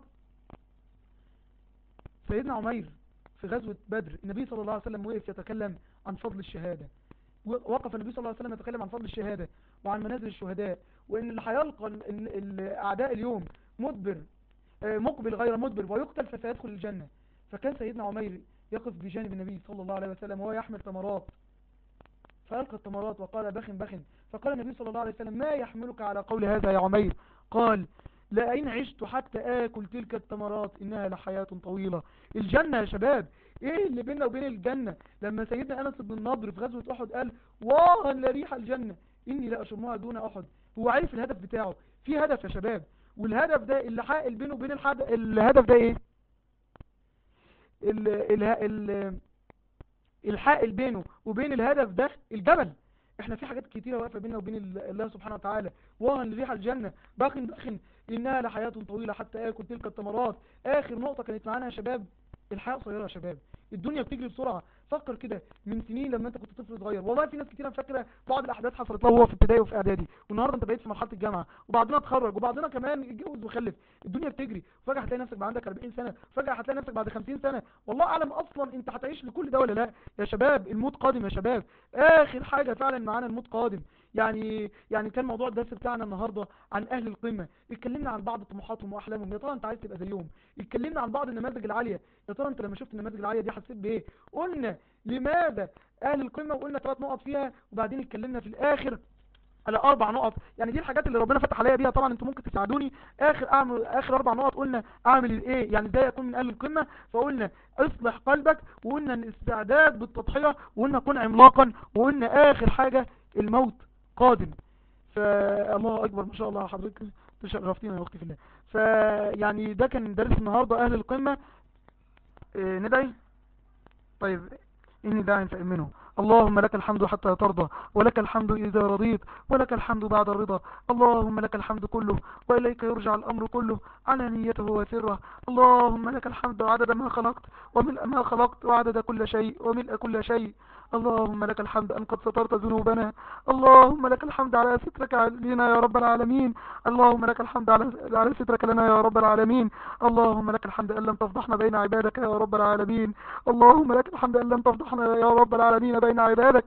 سيدنا عمير في غزوة بدر النبي صلى الله عليه وسلم وقف يتكلم عن فضل الشهادة وقف النبي صلى الله عليه وسلم يتكلم عن فضل الشهادة وعن منازل الشهداء وان اللي هيلقى ال- ال- الاعداء اليوم مدبر آه، مقبل غير مدبر ويقتل فسيدخل الجنة فكان سيدنا عمير يقف بجانب النبي صلى الله عليه وسلم وهو يحمل تمرات فألقى التمرات وقال بخن بخن فقال النبي صلى الله عليه وسلم ما يحملك على قول هذا يا عمير قال لئن عشت حتى آكل تلك التمرات إنها لحياة طويلة الجنة يا شباب ايه اللي بيننا وبين الجنة لما سيدنا أنس بن النضر في غزوة أحد قال واه لريح الجنة إني لا أشمها دون أحد هو عارف الهدف بتاعه في هدف يا شباب والهدف ده اللي حائل بينه وبين الحد... الهدف ده ايه ال... ال... ال... الحائل بينه وبين الهدف ده الجبل احنا في حاجات كتيرة واقفة بيننا وبين ال- الله سبحانه وتعالى وهن لريح الجنة بخن بخن إنها لحياة طويلة حتى آكل تلك التمرات آخر نقطة كانت معانا يا شباب الحياة قصيرة يا شباب الدنيا بتجري بسرعة فكر كده من سنين لما انت كنت طفل صغير والله في ناس كتير فاكره بعض الاحداث حصلت له وهو في ابتدائي وفي اعدادي والنهارده انت بقيت في مرحله الجامعه وبعدنا اتخرج وبعدنا كمان اتجوز وخلف الدنيا بتجري فجاه هتلاقي نفسك بقى عندك 40 سنه فجاه هتلاقي نفسك بعد 50 سنه والله اعلم اصلا انت هتعيش لكل ده ولا لا يا شباب الموت قادم يا شباب اخر حاجه فعلا معانا الموت قادم يعني يعني كان موضوع الدرس بتاعنا النهارده عن اهل القمه اتكلمنا عن بعض طموحاتهم واحلامهم يا ترى انت عايز تبقى زيهم اتكلمنا عن بعض النماذج العاليه يا ترى انت لما شفت النماذج العاليه دي حسيت بايه قلنا لماذا اهل القمه وقلنا ثلاث نقط فيها وبعدين اتكلمنا في الاخر على اربع نقط يعني دي الحاجات اللي ربنا فتح عليا بيها طبعا انتوا ممكن تساعدوني اخر اعمل اخر اربع نقط قلنا اعمل ايه يعني ازاي اكون من اهل القمه فقلنا اصلح قلبك وقلنا الاستعداد بالتضحيه وقلنا كن عملاقا وقلنا اخر حاجه الموت قادم فالله اكبر ما شاء الله حضرتك تشرفتينا يا اختي في الله فيعني ده كان درس النهارده اهل القمه إيه ندعي طيب إني داع فأمنه اللهم لك الحمد حتى ترضى ولك الحمد إذا رضيت ولك الحمد بعد الرضا اللهم لك الحمد كله وإليك يرجع الأمر كله على نيته وسره اللهم لك الحمد عدد ما خلقت وملء ما خلقت وعدد كل شيء وملء كل شيء اللهم لك الحمد أن قد سترت ذنوبنا اللهم لك الحمد على سترك لنا يا رب العالمين اللهم لك الحمد على على سترك لنا يا رب العالمين اللهم لك الحمد أن لم تفضحنا بين عبادك يا رب العالمين اللهم لك الحمد أن لم تفضحنا يا رب العالمين بين عبادك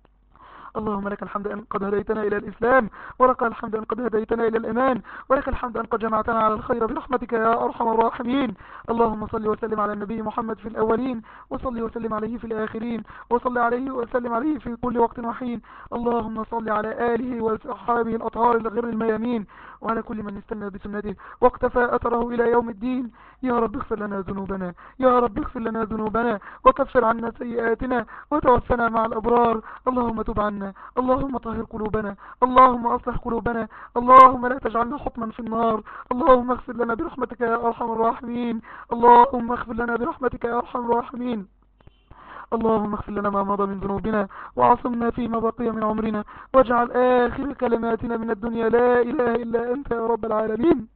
اللهم لك الحمد أن قد هديتنا إلى الإسلام ولك الحمد أن قد هديتنا إلى الإيمان ولك الحمد أن قد جمعتنا على الخير برحمتك يا أرحم الراحمين اللهم صل وسلم على النبي محمد في الأولين وصل وسلم عليه في الآخرين وصل عليه وسلم عليه في كل وقت وحين اللهم صل على آله وصحابه الأطهار الغر الميامين وعلى كل من استنى بسنته واقتفى أثره إلى يوم الدين يا رب اغفر لنا ذنوبنا يا رب اغفر لنا ذنوبنا وكفر عنا سيئاتنا وتوفنا مع الأبرار اللهم تب عنا اللهم طهر قلوبنا اللهم أصلح قلوبنا اللهم لا تجعلنا حطما في النار اللهم اغفر لنا برحمتك يا أرحم الراحمين اللهم اغفر لنا برحمتك يا أرحم الراحمين اللهم اغفر لنا ما مضى من ذنوبنا وعصمنا فيما بقي من عمرنا واجعل آخر كلماتنا من الدنيا لا إله إلا أنت يا رب العالمين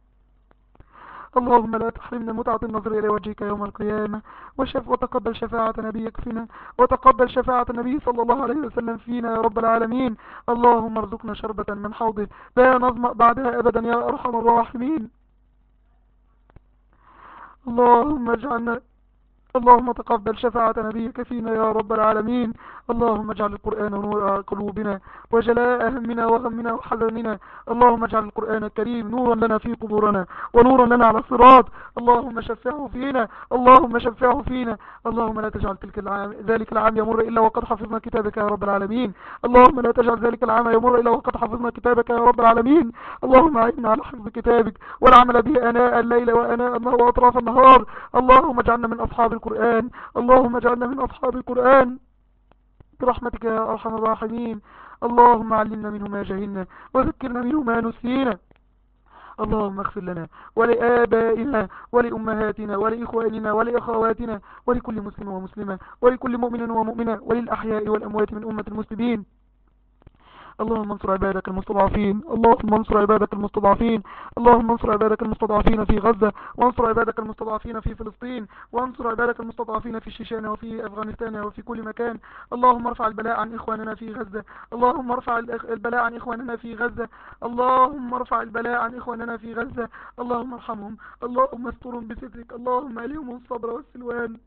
اللهم لا تحرمنا متعة النظر إلى وجهك يوم القيامة وشف وتقبل شفاعة نبيك فينا وتقبل شفاعة النبي صلى الله عليه وسلم فينا يا رب العالمين اللهم ارزقنا شربة من حوضه لا نظمأ بعدها أبدا يا أرحم الراحمين اللهم اجعلنا اللهم تقبل شفاعة نبيك فينا يا رب العالمين اللهم اجعل القرآن نور قلوبنا وجلاء همنا وغمنا وحزننا اللهم اجعل القرآن الكريم نورا لنا في قبورنا ونورا لنا على الصراط اللهم شفعه فينا اللهم شفعه فينا اللهم لا تجعل تلك العام ذلك العام يمر إلا وقد حفظنا كتابك يا رب العالمين اللهم لا تجعل ذلك العام يمر إلا وقد حفظنا كتابك يا رب العالمين اللهم أعنا على حفظ كتابك والعمل به أناء الليل وأناء النهار وأطراف النهار اللهم اجعلنا من أصحاب القرآن اللهم اجعلنا من أصحاب القرآن برحمتك يا أرحم الراحمين اللهم علمنا منه ما جهلنا وذكرنا منه ما نسينا اللهم اغفر لنا ولآبائنا ولأمهاتنا ولإخواننا ولأخواتنا ولكل مسلم ومسلمة ولكل مؤمن ومؤمنة وللأحياء والأموات من أمة المسلمين اللهم انصر عبادك المستضعفين اللهم انصر عبادك المستضعفين اللهم انصر عبادك المستضعفين في غزة وانصر عبادك المستضعفين في فلسطين وانصر عبادك المستضعفين في الشيشان وفي أفغانستان وفي كل مكان اللهم ارفع البلاء عن إخواننا في غزة اللهم ارفع البلاء عن إخواننا في غزة اللهم ارفع البلاء عن إخواننا في غزة اللهم ارحمهم اللهم استرهم بسترك اللهم أليهم الصبر والسلوان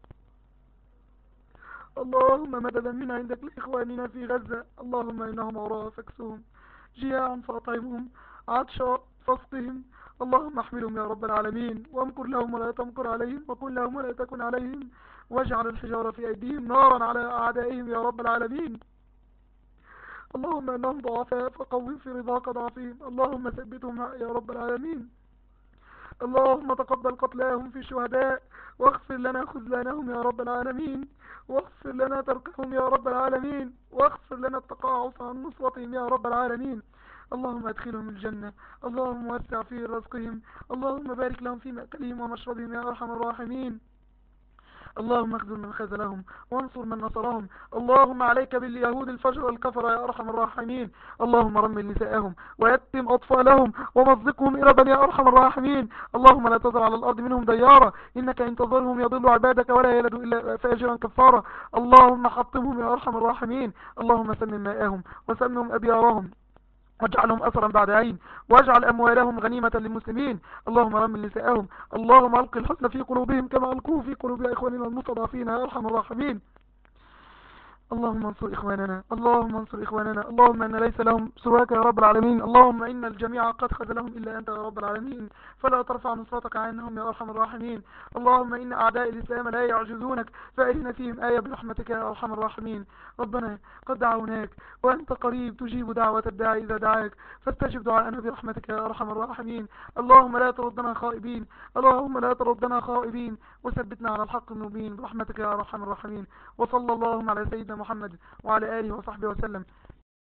اللهم مددا من عندك لإخواننا في غزة اللهم إنهم عراء فاكسهم جياعا فأطعمهم عطشا فاسقهم اللهم احملهم يا رب العالمين وامكر لهم ولا تمكر عليهم وقل لهم ولا تكن عليهم واجعل الحجارة في أيديهم نارا على أعدائهم يا رب العالمين اللهم إنهم ضعفاء فقوي في رضاك ضعفهم اللهم ثبتهم يا رب العالمين اللهم تقبل قتلاهم في الشهداء واغفر لنا خذلانهم يا رب العالمين واغفر لنا تركهم يا رب العالمين واغفر لنا التقاعس عن نصرتهم يا رب العالمين اللهم ادخلهم الجنة اللهم وسع في رزقهم اللهم بارك لهم في مأكلهم ومشربهم يا أرحم الراحمين اللهم اخذل من خذلهم وانصر من نصرهم اللهم عليك باليهود الفجر والكفر يا أرحم الراحمين اللهم رمل نساءهم ويتم أطفالهم ومزقهم إربا يا أرحم الراحمين اللهم لا تذر على الأرض منهم ديارة إنك إن تظلهم يضل عبادك ولا يلد إلا فاجرا كفارا اللهم حطمهم يا أرحم الراحمين اللهم سمم ماءهم وسمم أبيارهم واجعلهم أثرا بعد عين واجعل أموالهم غنيمة للمسلمين اللهم رمل نساءهم اللهم ألق الحسن في قلوبهم كما ألقوه في قلوب إخواننا المستضعفين يا أرحم الراحمين اللهم انصر إخواننا اللهم انصر إخواننا اللهم أن ليس لهم سواك يا رب العالمين اللهم إن الجميع قد خذلهم إلا أنت يا رب العالمين فلا ترفع نصرتك عنهم يا أرحم الراحمين اللهم إن أعداء الإسلام لا يعجزونك فأرنا فيهم آية برحمتك يا أرحم الراحمين ربنا قد دعوناك وأنت قريب تجيب دعوة الداعي إذا دعاك فاستجب دعاءنا برحمتك يا أرحم الراحمين اللهم لا تردنا خائبين اللهم لا تردنا خائبين وثبتنا على الحق المبين برحمتك يا أرحم الراحمين وصلى اللهم على سيدنا محمد وعلى آله وصحبه وسلم